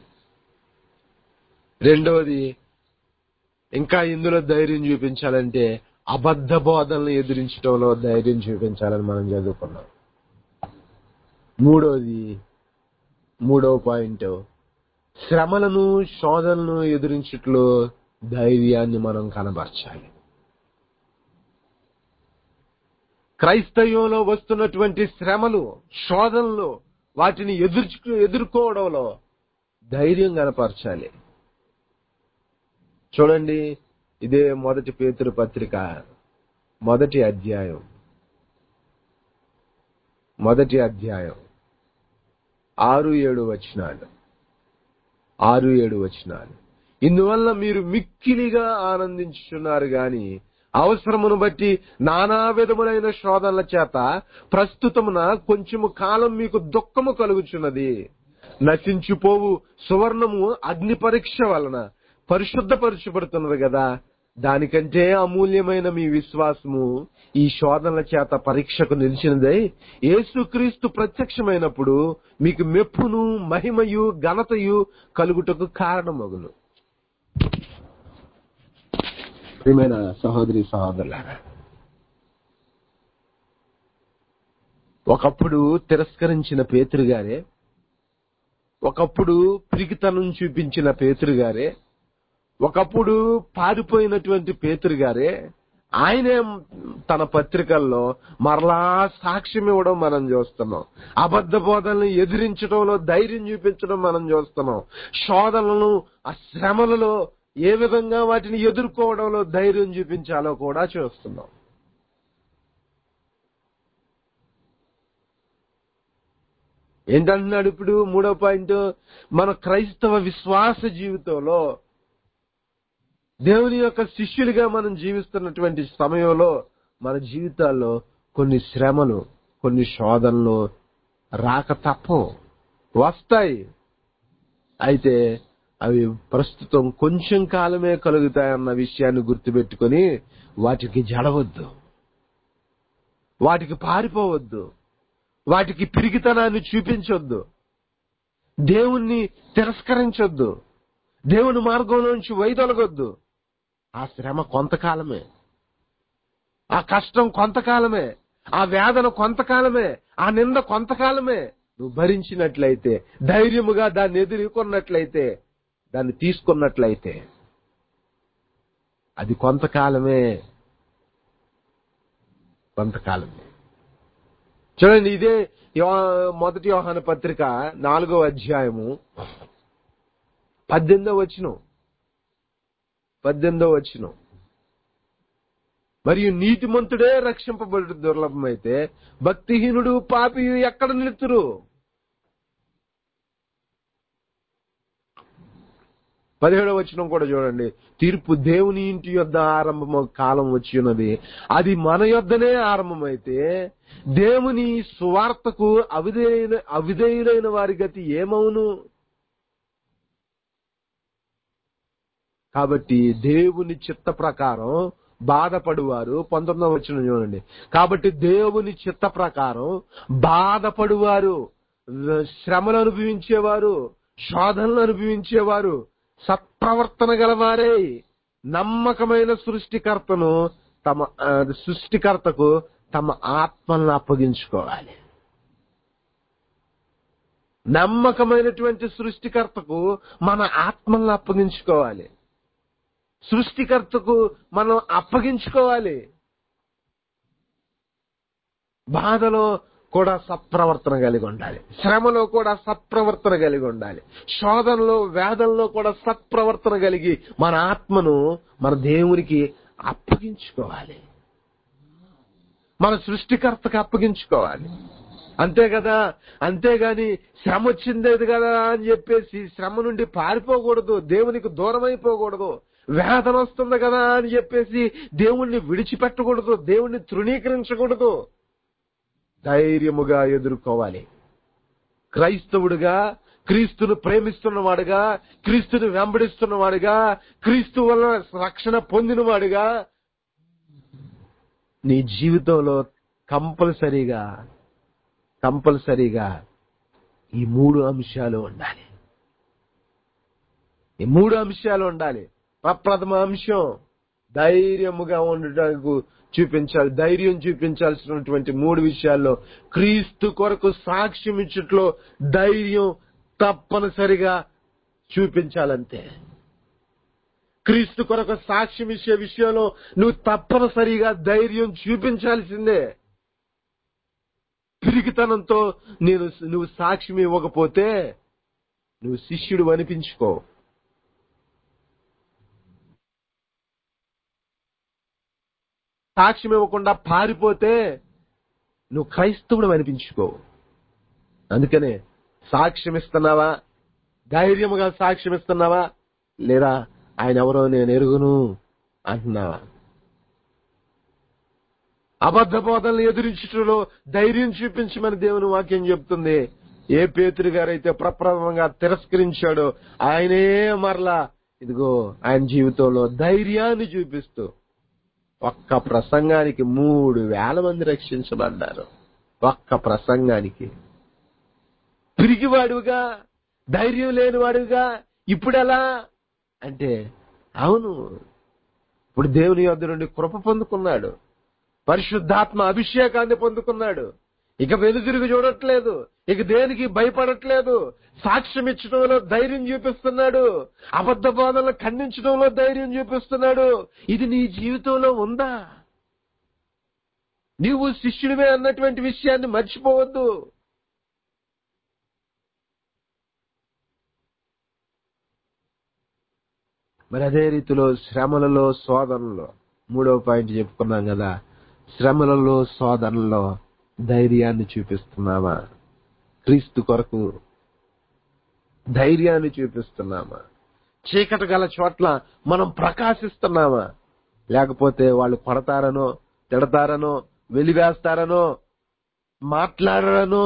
రెండవది ఇంకా ఇందులో ధైర్యం చూపించాలంటే అబద్ధ బోధనలు ఎదిరించడంలో ధైర్యం చూపించాలని మనం చదువుకున్నాం మూడవది మూడవ పాయింట్ శ్రమలను శోధనలను ఎదిరించుట్లో ధైర్యాన్ని మనం కనబరచాలి క్రైస్తవ్యంలో వస్తున్నటువంటి శ్రమలు శోధనలు వాటిని ఎదుర్చు ఎదుర్కోవడంలో ధైర్యం కనపరచాలి చూడండి ఇదే మొదటి పేతురు పత్రిక మొదటి అధ్యాయం మొదటి అధ్యాయం ఆరు ఏడు వచనాలు ఆరు ఏడు వచనాలు ఇందువల్ల మీరు మిక్కిలిగా ఆనందించుచున్నారు గాని అవసరమును బట్టి నానా విధములైన శోధనల చేత ప్రస్తుతమున కొంచెము కాలం మీకు దుఃఖము కలుగుచున్నది నశించిపోవు సువర్ణము అగ్ని పరీక్ష వలన పరిశుద్ధపరచబడుతున్నది కదా దానికంటే అమూల్యమైన మీ విశ్వాసము ఈ శోధనల చేత పరీక్షకు నిలిచినదై యేసుక్రీస్తు ప్రత్యక్షమైనప్పుడు మీకు మెప్పును మహిమయు ఘనతయు కలుగుటకు కారణమగును ప్రియమైన సహోదరి సహోదరులారా ఒకప్పుడు తిరస్కరించిన పేతురు గారే ఒకప్పుడు పిరికితనం చూపించిన పేతురు గారే ఒకప్పుడు పారిపోయినటువంటి పేతురు గారే ఆయనే తన పత్రికల్లో మరలా సాక్ష్యం ఇవ్వడం మనం చూస్తున్నాం అబద్ధ బోధనలు ఎదిరించడంలో ధైర్యం చూపించడం మనం చూస్తున్నాం శోధనలను ఆ శ్రమలలో ఏ విధంగా వాటిని ఎదుర్కోవడంలో ధైర్యం చూపించాలో కూడా చూస్తున్నాం ఏంటంటున్నాడు ఇప్పుడు మూడో పాయింట్ మన క్రైస్తవ విశ్వాస జీవితంలో దేవుని యొక్క శిష్యులుగా మనం జీవిస్తున్నటువంటి సమయంలో మన జీవితాల్లో కొన్ని శ్రమలు కొన్ని శోధనలు రాక తప్పవు వస్తాయి అయితే అవి ప్రస్తుతం కొంచెం కాలమే కలుగుతాయన్న విషయాన్ని గుర్తుపెట్టుకొని వాటికి జడవద్దు వాటికి పారిపోవద్దు వాటికి పిరిగితనాన్ని చూపించొద్దు దేవుణ్ణి తిరస్కరించొద్దు దేవుని మార్గంలోంచి వైదొలగొద్దు ఆ శ్రమ కొంతకాలమే ఆ కష్టం కొంతకాలమే ఆ వేదన కొంతకాలమే ఆ నింద కొంతకాలమే నువ్వు భరించినట్లయితే ధైర్యముగా దాన్ని ఎదుర్కొన్నట్లయితే దాన్ని తీసుకున్నట్లయితే అది కొంతకాలమే కొంతకాలమే చూడండి ఇదే యో- మొదటి యోహాన పత్రిక నాలుగో అధ్యాయము పద్దెనిమిదో వచ్చిన పద్దెనిమిదో వచ్చిన మరియు నీతిమంతుడే రక్షింపబడు దుర్లభమైతే భక్తిహీనుడు పాపి ఎక్కడ నిలుతురు పదిహేడవ వచనం కూడా చూడండి తీర్పు దేవుని ఇంటి యొద్ద ఆరంభము కాలం వచ్చి ఉన్నది అది మన యొద్దనే ఆరంభమైతే దేవుని సువార్తకు అవిధేయుల అవిధేయులైన వారి గతి ఏమవును కాబట్టి దేవుని చిత్త ప్రకారం బాధపడువారు పంతొమ్మిదవ వచ్చిన చూడండి కాబట్టి దేవుని చిత్త ప్రకారం బాధపడువారు శ్రమలు అనుభవించేవారు శోధనలు అనుభవించేవారు సత్ప్రవర్తన గలవారే నమ్మకమైన సృష్టికర్తను తమ ఆ, సృష్టికర్తకు తమ ఆత్మలను అప్పగించుకోవాలి నమ్మకమైనటువంటి సృష్టికర్తకు మన ఆత్మలను అప్పగించుకోవాలి సృష్టికర్తకు మనం అప్పగించుకోవాలి బాధలో కూడా సత్ప్రవర్తన కలిగి ఉండాలి శ్రమలో కూడా సత్ప్రవర్తన కలిగి ఉండాలి శోధనలో వేదనలో కూడా సత్ప్రవర్తన కలిగి మన ఆత్మను మన దేవునికి అప్పగించుకోవాలి మన సృష్టికర్తకు అప్పగించుకోవాలి అంతే కదా అంతేగాని శ్రమ వచ్చిందేది కదా అని చెప్పేసి శ్రమ నుండి పారిపోకూడదు దేవునికి దూరం అయిపోకూడదు వేదన వస్తుంది కదా అని చెప్పేసి దేవుణ్ణి విడిచిపెట్టకూడదు దేవుణ్ణి తృణీకరించకూడదు ధైర్యముగా ఎదుర్కోవాలి క్రైస్తవుడిగా క్రీస్తును ప్రేమిస్తున్నవాడుగా క్రీస్తుని వెంబడిస్తున్నవాడుగా క్రీస్తు వల్ల రక్షణ పొందినవాడుగా నీ జీవితంలో కంపల్సరీగా కంపల్సరీగా ఈ మూడు అంశాలు ఉండాలి ఈ మూడు అంశాలు ఉండాలి ప్రప్రథమ అంశం ధైర్యముగా ఉండటానికి చూపించాలి ధైర్యం చూపించాల్సినటువంటి మూడు విషయాల్లో క్రీస్తు కొరకు సాక్ష్యం ఇచ్చట్లో ధైర్యం తప్పనిసరిగా చూపించాలంతే క్రీస్తు కొరకు సాక్ష్యం ఇచ్చే విషయంలో నువ్వు తప్పనిసరిగా ధైర్యం చూపించాల్సిందే పిరికితనంతో నేను నువ్వు సాక్ష్యం ఇవ్వకపోతే నువ్వు శిష్యుడు అనిపించుకో సాక్ష్యం ఇవ్వకుండా పారిపోతే నువ్వు క్రైస్తవుడు అనిపించుకో అందుకనే సాక్ష్యం ఇస్తున్నావా ధైర్యముగా సాక్ష్యం ఇస్తున్నావా లేదా ఆయన ఎవరో నేను ఎరుగును అంటున్నావా అబద్ధ బోధనలు ఎదిరించడంలో ధైర్యం చూపించమని దేవుని వాక్యం చెప్తుంది ఏ పేతురు గారైతే ప్రప్రథమంగా తిరస్కరించాడో ఆయనే మరలా ఇదిగో ఆయన జీవితంలో ధైర్యాన్ని చూపిస్తూ ఒక్క ప్రసంగానికి మూడు వేల మంది రక్షించబడ్డారు ఒక్క ప్రసంగానికి పిరిగివాడుగా ధైర్యం లేనివాడుగా ఇప్పుడెలా అంటే అవును ఇప్పుడు దేవుని యొద్ద నుండి కృప పొందుకున్నాడు పరిశుద్ధాత్మ అభిషేకాన్ని పొందుకున్నాడు ఇక వెనుదిరుగు చూడట్లేదు ఇక దేనికి భయపడట్లేదు సాక్ష్యం ఇచ్చడంలో ధైర్యం చూపిస్తున్నాడు అబద్ధ బోధనలు ఖండించడంలో ధైర్యం చూపిస్తున్నాడు ఇది నీ జీవితంలో ఉందా నీవు శిష్యుడివే అన్నటువంటి విషయాన్ని మర్చిపోవద్దు మరి అదే రీతిలో శ్రమలలో శోధనలో మూడవ పాయింట్ చెప్పుకున్నాం కదా శ్రమలలో శోధనలో ధైర్యాన్ని చూపిస్తున్నామా క్రీస్తు కొరకు ధైర్యాన్ని చూపిస్తున్నామా చీకటి గల చోట్ల మనం ప్రకాశిస్తున్నామా లేకపోతే వాళ్ళు కొడతారనో తిడతారనో వెలివేస్తారనో మాట్లాడరనో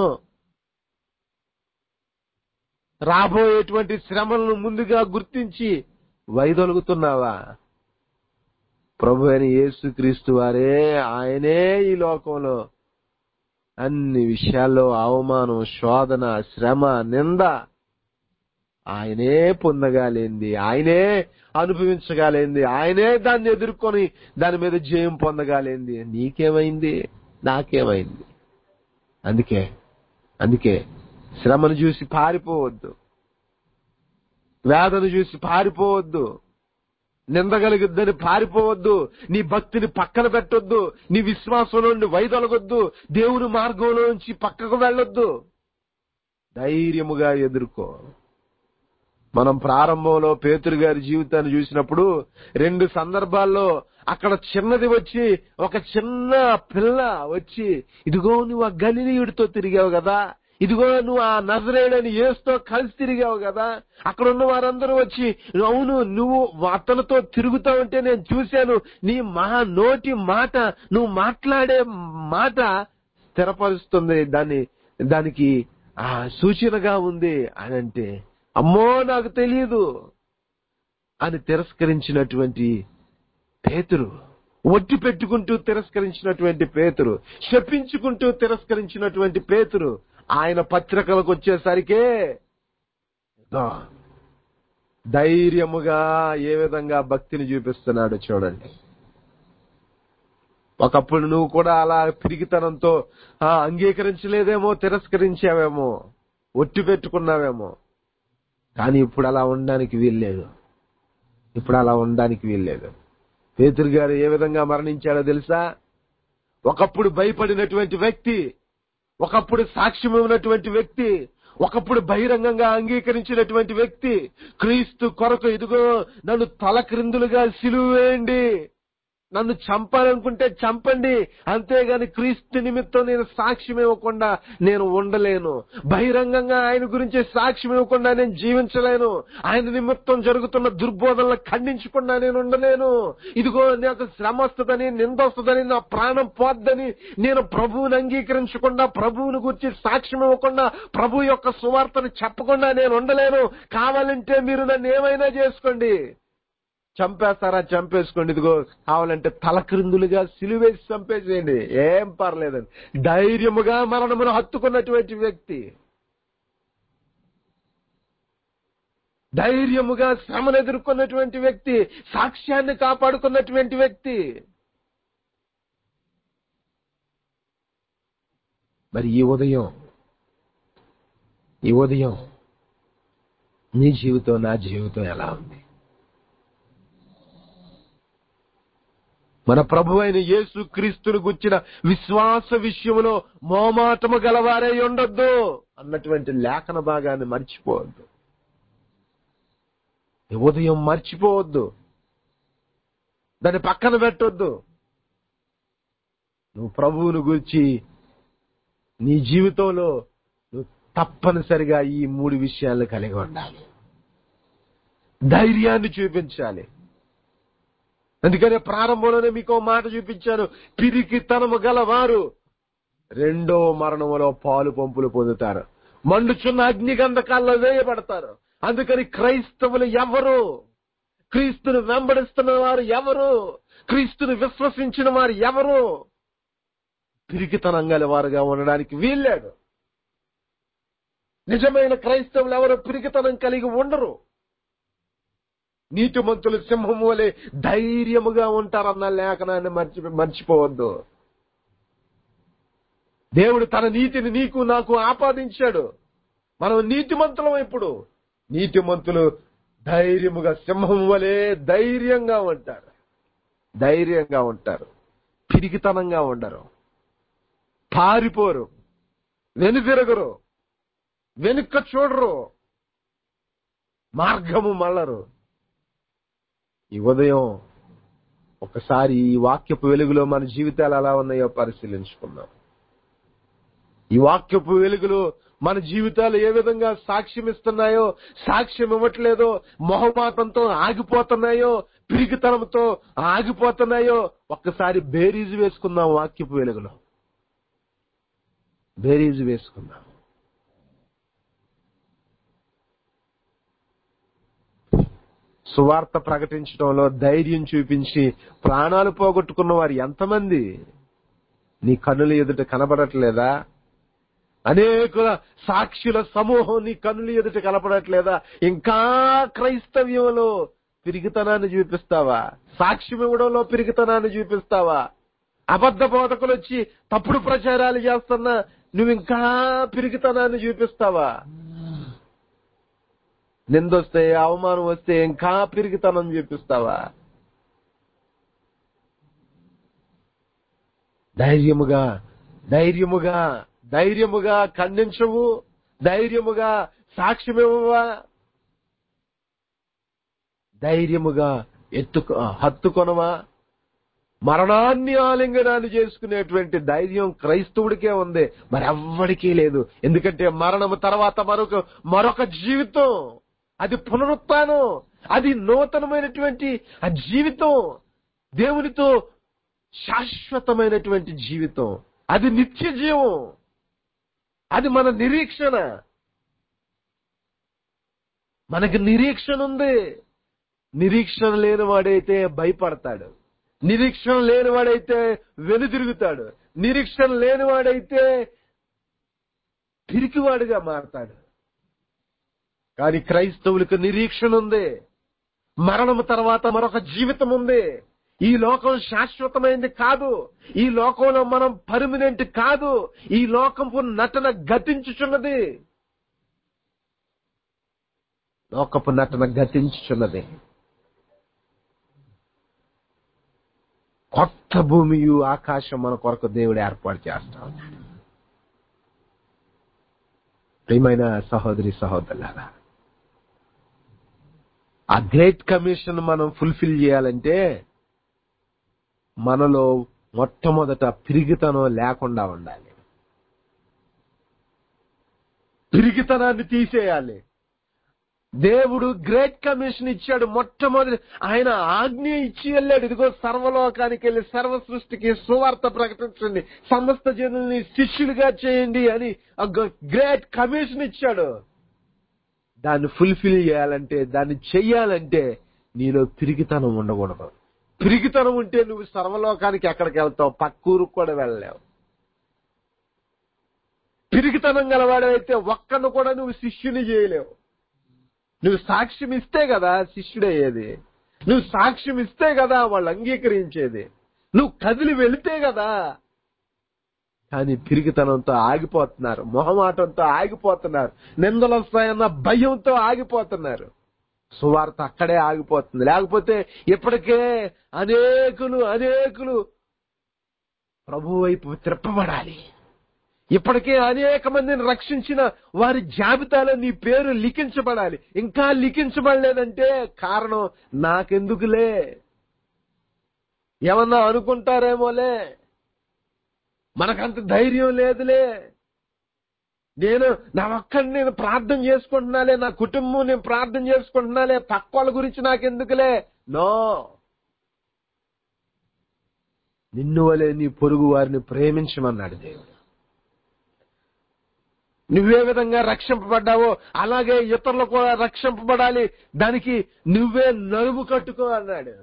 రాబోయేటువంటి శ్రమలను ముందుగా గుర్తించి వైదొలుగుతున్నావా ప్రభు అయిన యేసుక్రీస్తు వారే ఆయనే ఈ లోకంలో అన్ని విషయాల్లో అవమానం శోధన శ్రమ నింద ఆయనే పొందగాలేంది ఆయనే అనుభవించగాలేంది ఆయనే దాన్ని ఎదుర్కొని దాని మీద జయం పొందగాలేంది నీకేమైంది నాకేమైంది అందుకే అందుకే శ్రమను చూసి పారిపోవద్దు వేదను చూసి పారిపోవద్దు నిందగలిగిద్దని పారిపోవద్దు నీ భక్తిని పక్కన పెట్టొద్దు నీ విశ్వాసం నుండి వైదొలగొద్దు దేవుని మార్గంలో నుంచి పక్కకు వెళ్ళొద్దు ధైర్యముగా ఎదుర్కో మనం ప్రారంభంలో పేతురు గారి జీవితాన్ని చూసినప్పుడు రెండు సందర్భాల్లో అక్కడ చిన్నది వచ్చి ఒక చిన్న పిల్ల వచ్చి ఇదిగో నువ్వు ఆ గలినీయుడితో తిరిగావు కదా ఇదిగో నువ్వు ఆ నజరేడని ఏసుతో కలిసి తిరిగావు కదా అక్కడ ఉన్న వారందరూ వచ్చి అవును నువ్వు అతనితో తిరుగుతావంటే నేను చూశాను నీ మహా నోటి మాట నువ్వు మాట్లాడే మాట స్థిరపరుస్తుంది దాన్ని దానికి ఆ సూచనగా ఉంది అని అంటే అమ్మో నాకు తెలియదు అని తిరస్కరించినటువంటి పేతురు ఒట్టి పెట్టుకుంటూ తిరస్కరించినటువంటి పేతురు శపించుకుంటూ తిరస్కరించినటువంటి పేతురు ఆయన పత్రికలకు వచ్చేసరికే ఇదో ధైర్యముగా ఏ విధంగా భక్తిని చూపిస్తున్నాడు చూడండి ఒకప్పుడు నువ్వు కూడా అలా పిరిగితనంతో ఆ, అంగీకరించలేదేమో తిరస్కరించావేమో ఒట్టి పెట్టుకున్నావేమో కానీ ఇప్పుడు అలా ఉండడానికి వీల్లేదు ఇప్పుడు అలా ఉండడానికి వీల్లేదు పేతురు గారు ఏ విధంగా మరణించాడో తెలుసా ఒకప్పుడు భయపడినటువంటి వ్యక్తి ఒకప్పుడు సాక్ష్యం ఇవ్వనటువంటి వ్యక్తి ఒకప్పుడు బహిరంగంగా అంగీకరించినటువంటి వ్యక్తి క్రీస్తు కొరకు ఇదిగో నన్ను తల క్రిందులుగా సిలువేయండి నన్ను చంపాలనుకుంటే చంపండి అంతేగాని క్రీస్తు నిమిత్తం నేను సాక్ష్యం ఇవ్వకుండా నేను ఉండలేను బహిరంగంగా ఆయన గురించి సాక్ష్యం ఇవ్వకుండా నేను జీవించలేను ఆయన నిమిత్తం జరుగుతున్న దుర్బోధనలు ఖండించకుండా నేను ఉండలేను ఇదిగో నాకు శ్రమ వస్తుందని నింద వస్తుందని నా ప్రాణం పోద్దని నేను ప్రభువుని అంగీకరించకుండా ప్రభువుని గురించి సాక్ష్యం ఇవ్వకుండా ప్రభు యొక్క సువార్తను చెప్పకుండా నేను ఉండలేను కావాలంటే మీరు నన్ను ఏమైనా చేసుకోండి చంపేస్తారా చంపేసుకోండి ఇదిగో కావాలంటే తలక్రిందులుగా సిలువేసి చంపేసేయండి ఏం పర్లేదండి ధైర్యముగా మరణమును హత్తుకున్నటువంటి వ్యక్తి ధైర్యముగా శ్రమను ఎదుర్కొన్నటువంటి వ్యక్తి సాక్ష్యాన్ని కాపాడుకున్నటువంటి వ్యక్తి మరి ఈ ఉదయం ఈ ఉదయం నీ జీవితం నా జీవితం ఎలా ఉంది మన ప్రభు అయిన యేసు క్రీస్తును గుచ్చిన విశ్వాస విషయంలో మోమాటము గలవారే ఉండొద్దు అన్నటువంటి లేఖన భాగాన్ని మర్చిపోవద్దు ఈ ఉదయం మర్చిపోవద్దు దాన్ని పక్కన పెట్టొద్దు నువ్వు ప్రభువును గురించి నీ జీవితంలో నువ్వు తప్పనిసరిగా ఈ మూడు విషయాలు కలిగి ఉండాలి ధైర్యాన్ని చూపించాలి అందుకనే ప్రారంభంలోనే మీకు ఓ మాట చూపించాను పిరికితనము గలవారు రెండో మరణములో పాలు పంపులు పొందుతారు మండుచున్న అగ్నిగంధకాల్లో వేయబడతారు అందుకని క్రైస్తవులు ఎవరు క్రీస్తును వెంబడిస్తున్న వారు ఎవరు క్రీస్తును విశ్వసించిన వారు ఎవరు పిరికితనం గల వారుగా ఉండడానికి వీల్లేదు నిజమైన క్రైస్తవులు ఎవరు పిరికితనం కలిగి ఉండరు నీతిమంతులు సింహం వలె ధైర్యముగా ఉంటారన్న లేఖనాన్ని మర్చి మర్చిపోవద్దు దేవుడు తన నీతిని నీకు నాకు ఆపాదించాడు మనం నీతిమంతులం ఇప్పుడు నీతిమంతులు ధైర్యముగా సింహం వలె ధైర్యంగా ఉంటారు ధైర్యంగా ఉంటారు పిరికితనంగా ఉండరు పారిపోరు వెనుదిరగరు వెనుక్క చూడరు మార్గము మళ్ళరు ఈ ఉదయం ఒకసారి ఈ వాక్యపు వెలుగులో మన జీవితాలు ఎలా ఉన్నాయో పరిశీలించుకుందాం ఈ వాక్యపు వెలుగులో మన జీవితాలు ఏ విధంగా సాక్ష్యం ఇస్తున్నాయో సాక్ష్యం ఇవ్వట్లేదో మొహమాటంతో ఆగిపోతున్నాయో పిరిగితనంతో ఆగిపోతున్నాయో ఒక్కసారి బేరీజు వేసుకుందాం వాక్యపు వెలుగులో బేరీజు వేసుకుందాం సువార్త ప్రకటించడంలో ధైర్యం చూపించి ప్రాణాలు పోగొట్టుకున్న వారు ఎంతమంది నీ కన్నుల ఎదుట కనబడట్లేదా అనేకుల సాక్షుల సమూహం నీ కన్నుల ఎదుట కనపడట్లేదా ఇంకా క్రైస్తవ్యంలో పిరిగితనాన్ని చూపిస్తావా సాక్ష్యం ఇవ్వడంలో పిరిగితనాన్ని చూపిస్తావా అబద్ధ బోధకులు వచ్చి తప్పుడు ప్రచారాలు చేస్తున్నా నువ్వు ఇంకా పిరిగితనాన్ని చూపిస్తావా నిందొస్తే అవమానం వస్తే ఇంకా పిరిగితనం చూపిస్తావా ధైర్యముగా ధైర్యముగా ధైర్యముగా ఖండించవు ధైర్యముగా సాక్ష్యమివ్వవా ధైర్యముగా ఎత్తుకు హత్తుకొనవా మరణాన్ని ఆలింగనాలు చేసుకునేటువంటి ధైర్యం క్రైస్తవుడికే ఉంది మరి ఎవ్వడికీ లేదు ఎందుకంటే మరణము తర్వాత మరొక మరొక జీవితం అది పునరుత్నం అది నూతనమైనటువంటి ఆ జీవితం దేవునితో శాశ్వతమైనటువంటి జీవితం అది నిత్య జీవం అది మన నిరీక్షణ మనకి నిరీక్షణ ఉంది నిరీక్షణ లేనివాడైతే భయపడతాడు నిరీక్షణ లేనివాడైతే వెనుదిరుగుతాడు నిరీక్షణ లేనివాడైతే పిరికివాడిగా మారతాడు కానీ క్రైస్తవులకు నిరీక్షణ ఉంది మరణము తర్వాత మరొక జీవితం ఉంది ఈ లోకం శాశ్వతమైనది కాదు ఈ లోకంలో మనం పర్మనెంట్ కాదు ఈ లోకంపు నటన గతించుచున్నది లోకపు నటన గతించుచున్నది కొత్త భూమియు ఆకాశం మన కొరకు దేవుడు ఏర్పాటు చేస్తా ఉన్నాడు ప్రియమైన సహోదరి సహోదరులారా ఆ గ్రేట్ కమిషన్ మనం ఫుల్ఫిల్ చేయాలంటే మనలో మొట్టమొదట పిరిగితనం లేకుండా ఉండాలి పిరిగితనాన్ని తీసేయాలి దేవుడు గ్రేట్ కమిషన్ ఇచ్చాడు మొట్టమొదటి ఆయన ఆజ్ఞ ఇచ్చి వెళ్ళాడు ఇదిగో సర్వలోకానికి వెళ్ళి సర్వ సృష్టికి సువార్త ప్రకటించండి సమస్త జనుల్ని శిష్యులుగా చేయండి అని గ్రేట్ కమిషన్ ఇచ్చాడు దాన్ని ఫుల్ఫిల్ చేయాలంటే దాన్ని చెయ్యాలంటే నీలో పిరిగితనం ఉండకూడదు పిరిగితనం ఉంటే నువ్వు సర్వలోకానికి ఎక్కడికి వెళ్తావు పక్కూరుకు కూడా వెళ్ళలేవు పిరిగితనం గలవాడైతే ఒక్కను కూడా నువ్వు శిష్యుని చేయలేవు నువ్వు సాక్ష్యం ఇస్తే కదా శిష్యుడయ్యేది నువ్వు సాక్ష్యం ఇస్తే కదా వాళ్ళు అంగీకరించేది నువ్వు కదిలి వెళితే కదా కానీ పిరిగితనంతో ఆగిపోతున్నారు మొహమాటంతో ఆగిపోతున్నారు నిందలు వస్తాయన్న భయంతో ఆగిపోతున్నారు సువార్త అక్కడే ఆగిపోతుంది లేకపోతే ఇప్పటికే అనేకులు అనేకులు ప్రభు వైపు త్రిప్పబడాలి ఇప్పటికే అనేక మందిని రక్షించిన వారి జాబితాలో నీ పేరు లిఖించబడాలి ఇంకా లిఖించబడలేదంటే కారణం నాకెందుకులే ఏమన్నా అనుకుంటారేమోలే మనకంత ధైర్యం లేదులే నేను నా ఒక్కడిని నేను ప్రార్థన చేసుకుంటున్నాలే నా కుటుంబం నేను ప్రార్థన చేసుకుంటున్నాలే పక్క వాళ్ళ గురించి నాకెందుకులే నో నిన్ను వలే నీ పొరుగు వారిని ప్రేమించమన్నాడు దేవుడు నువ్వే విధంగా రక్షింపబడ్డావో అలాగే ఇతరులు కూడా రక్షింపబడాలి దానికి నువ్వే నలుగు కట్టుకో అన్నాడు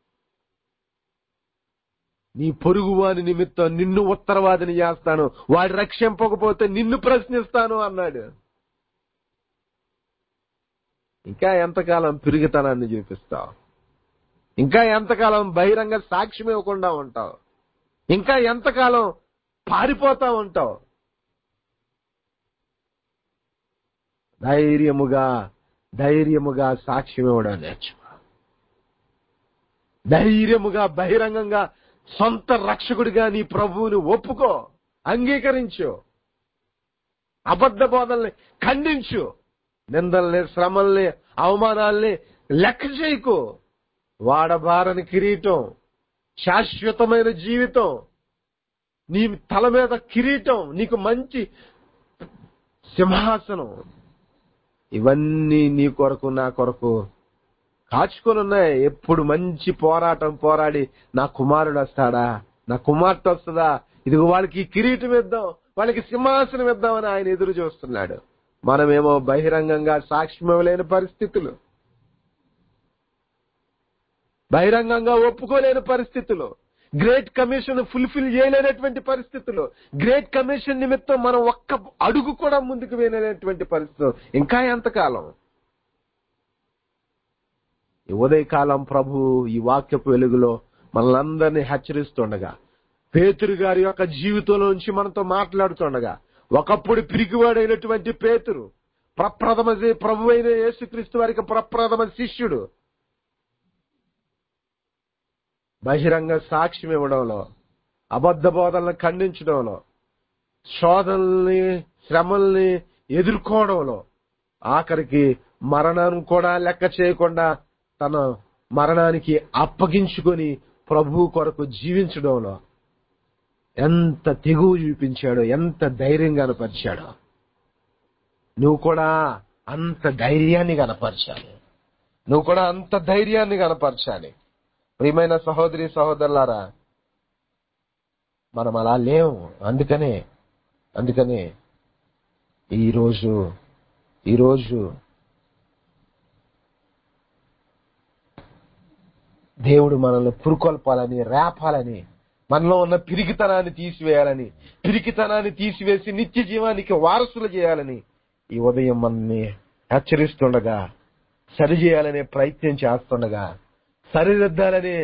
నీ పొరుగు వాని నిమిత్తం నిన్ను ఉత్తరవాదిని చేస్తాను వాడు రక్షింపకపోతే నిన్ను ప్రశ్నిస్తాను అన్నాడు ఇంకా ఎంతకాలం పిరిగితనాన్ని చూపిస్తావు ఇంకా ఎంతకాలం బహిరంగ సాక్ష్యం ఇవ్వకుండా ఉంటావు ఇంకా ఎంతకాలం పారిపోతా ఉంటావు ధైర్యముగా ధైర్యముగా సాక్ష్యం ఇవ్వడం నేర్చుకో ధైర్యముగా బహిరంగంగా సొంత రక్షకుడిగా నీ ప్రభువుని ఒప్పుకో అంగీకరించు అబద్ధ బోధల్ని ఖండించు నిందల్ని శ్రమల్ని అవమానాల్ని లెక్క చేయకు వాడబారని కిరీటం శాశ్వతమైన జీవితం నీ తల మీద కిరీటం నీకు మంచి సింహాసనం ఇవన్నీ నీ కొరకు నా కొరకు కాచుకొని ఉన్నాయి ఎప్పుడు మంచి పోరాటం పోరాడి నా కుమారుడు వస్తాడా నా కుమార్తె వస్తుందా ఇదిగో వాళ్ళకి ఈ కిరీటం ఇద్దాం వాళ్ళకి సింహాసనం ఇద్దామని ఆయన ఎదురు చూస్తున్నాడు మనమేమో బహిరంగంగా సాక్ష్యం ఇవ్వలేని పరిస్థితులు బహిరంగంగా ఒప్పుకోలేని పరిస్థితులు గ్రేట్ కమిషన్ ఫుల్ఫిల్ చేయలేనటువంటి పరిస్థితులు గ్రేట్ కమిషన్ నిమిత్తం మనం ఒక్క అడుగు కూడా ముందుకు వేయలేనటువంటి పరిస్థితులు ఇంకా ఎంతకాలం ఈ ఉదయకాలం ప్రభు ఈ వాక్యపు వెలుగులో మనలందరినీ హెచ్చరిస్తుండగా పేతురు గారి యొక్క జీవితంలో నుంచి మనతో మాట్లాడుతుండగా ఒకప్పుడు పిరికివాడైనటువంటి పేతురు ప్రప్రథమ ప్రభు అయిన యేసుక్రీస్తు వారికి ప్రప్రథమ శిష్యుడు బహిరంగ సాక్ష్యం ఇవ్వడంలో అబద్ధ బోధనలను ఖండించడంలో శోధనల్ని శ్రమల్ని ఎదుర్కోవడంలో ఆఖరికి మరణం కూడా లెక్క చేయకుండా తన మరణానికి అప్పగించుకొని ప్రభు కొరకు జీవించడంలో ఎంత తెగువ చూపించాడో ఎంత ధైర్యం కనపరిచాడో నువ్వు కూడా అంత ధైర్యాన్ని కనపరచాలి నువ్వు కూడా అంత ధైర్యాన్ని కనపరచాలి ప్రియమైన సహోదరి సహోదరులారా మనం అలా లేవు అందుకనే అందుకనే ఈరోజు ఈరోజు దేవుడు మనల్ని పురుకొల్పాలని రేపాలని మనలో ఉన్న పిరికితనాన్ని తీసివేయాలని పిరికితనాన్ని తీసివేసి నిత్య జీవానికి వారసులు చేయాలని ఈ ఉదయం మనల్ని హెచ్చరిస్తుండగా సరి చేయాలనే ప్రయత్నం చేస్తుండగా సరిదిద్దాలనే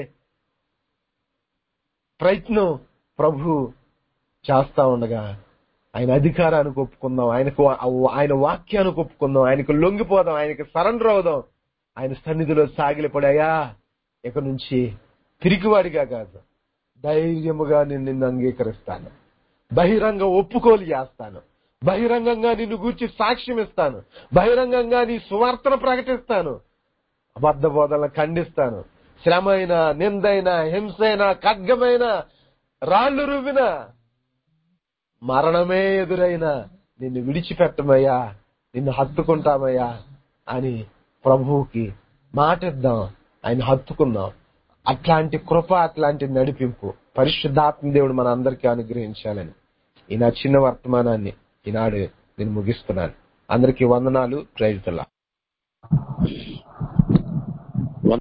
ప్రయత్నం ప్రభు చేస్తా ఉండగా ఆయన అధికారానికి ఒప్పుకుందాం ఆయనకు ఆయన వాక్యానికి ఒప్పుకుందాం ఆయనకు లొంగిపోదాం ఆయనకు సరెండర్ అవుదాం ఆయన సన్నిధిలో సాగిలిపడాయా ఇక నుంచి పిరికివాడిగా కాదు ధైర్యముగా నేను నిన్ను అంగీకరిస్తాను బహిరంగ ఒప్పుకోలు చేస్తాను బహిరంగంగా నిన్ను గూర్చి సాక్ష్యం ఇస్తాను బహిరంగంగా నీ సువార్తను ప్రకటిస్తాను అబద్ధ బోధనలు ఖండిస్తాను శ్రమైన నిందైన హింసైన ఖడ్గమైన రాళ్లు రువ్విన మరణమే ఎదురైనా నిన్ను విడిచిపెట్టమయ్యా నిన్ను హత్తుకుంటామయ్యా అని ప్రభువుకి మాటిద్దాం ఆయన హత్తుకుందాం అట్లాంటి కృప అట్లాంటి నడిపింపు పరిశుద్ధాత్మ దేవుడు మన అందరికీ అనుగ్రహించాలని ఈ నా చిన్న వర్తమానాన్ని ఈనాడు నేను ముగిస్తున్నాను అందరికీ వందనాలు ప్రేరితులా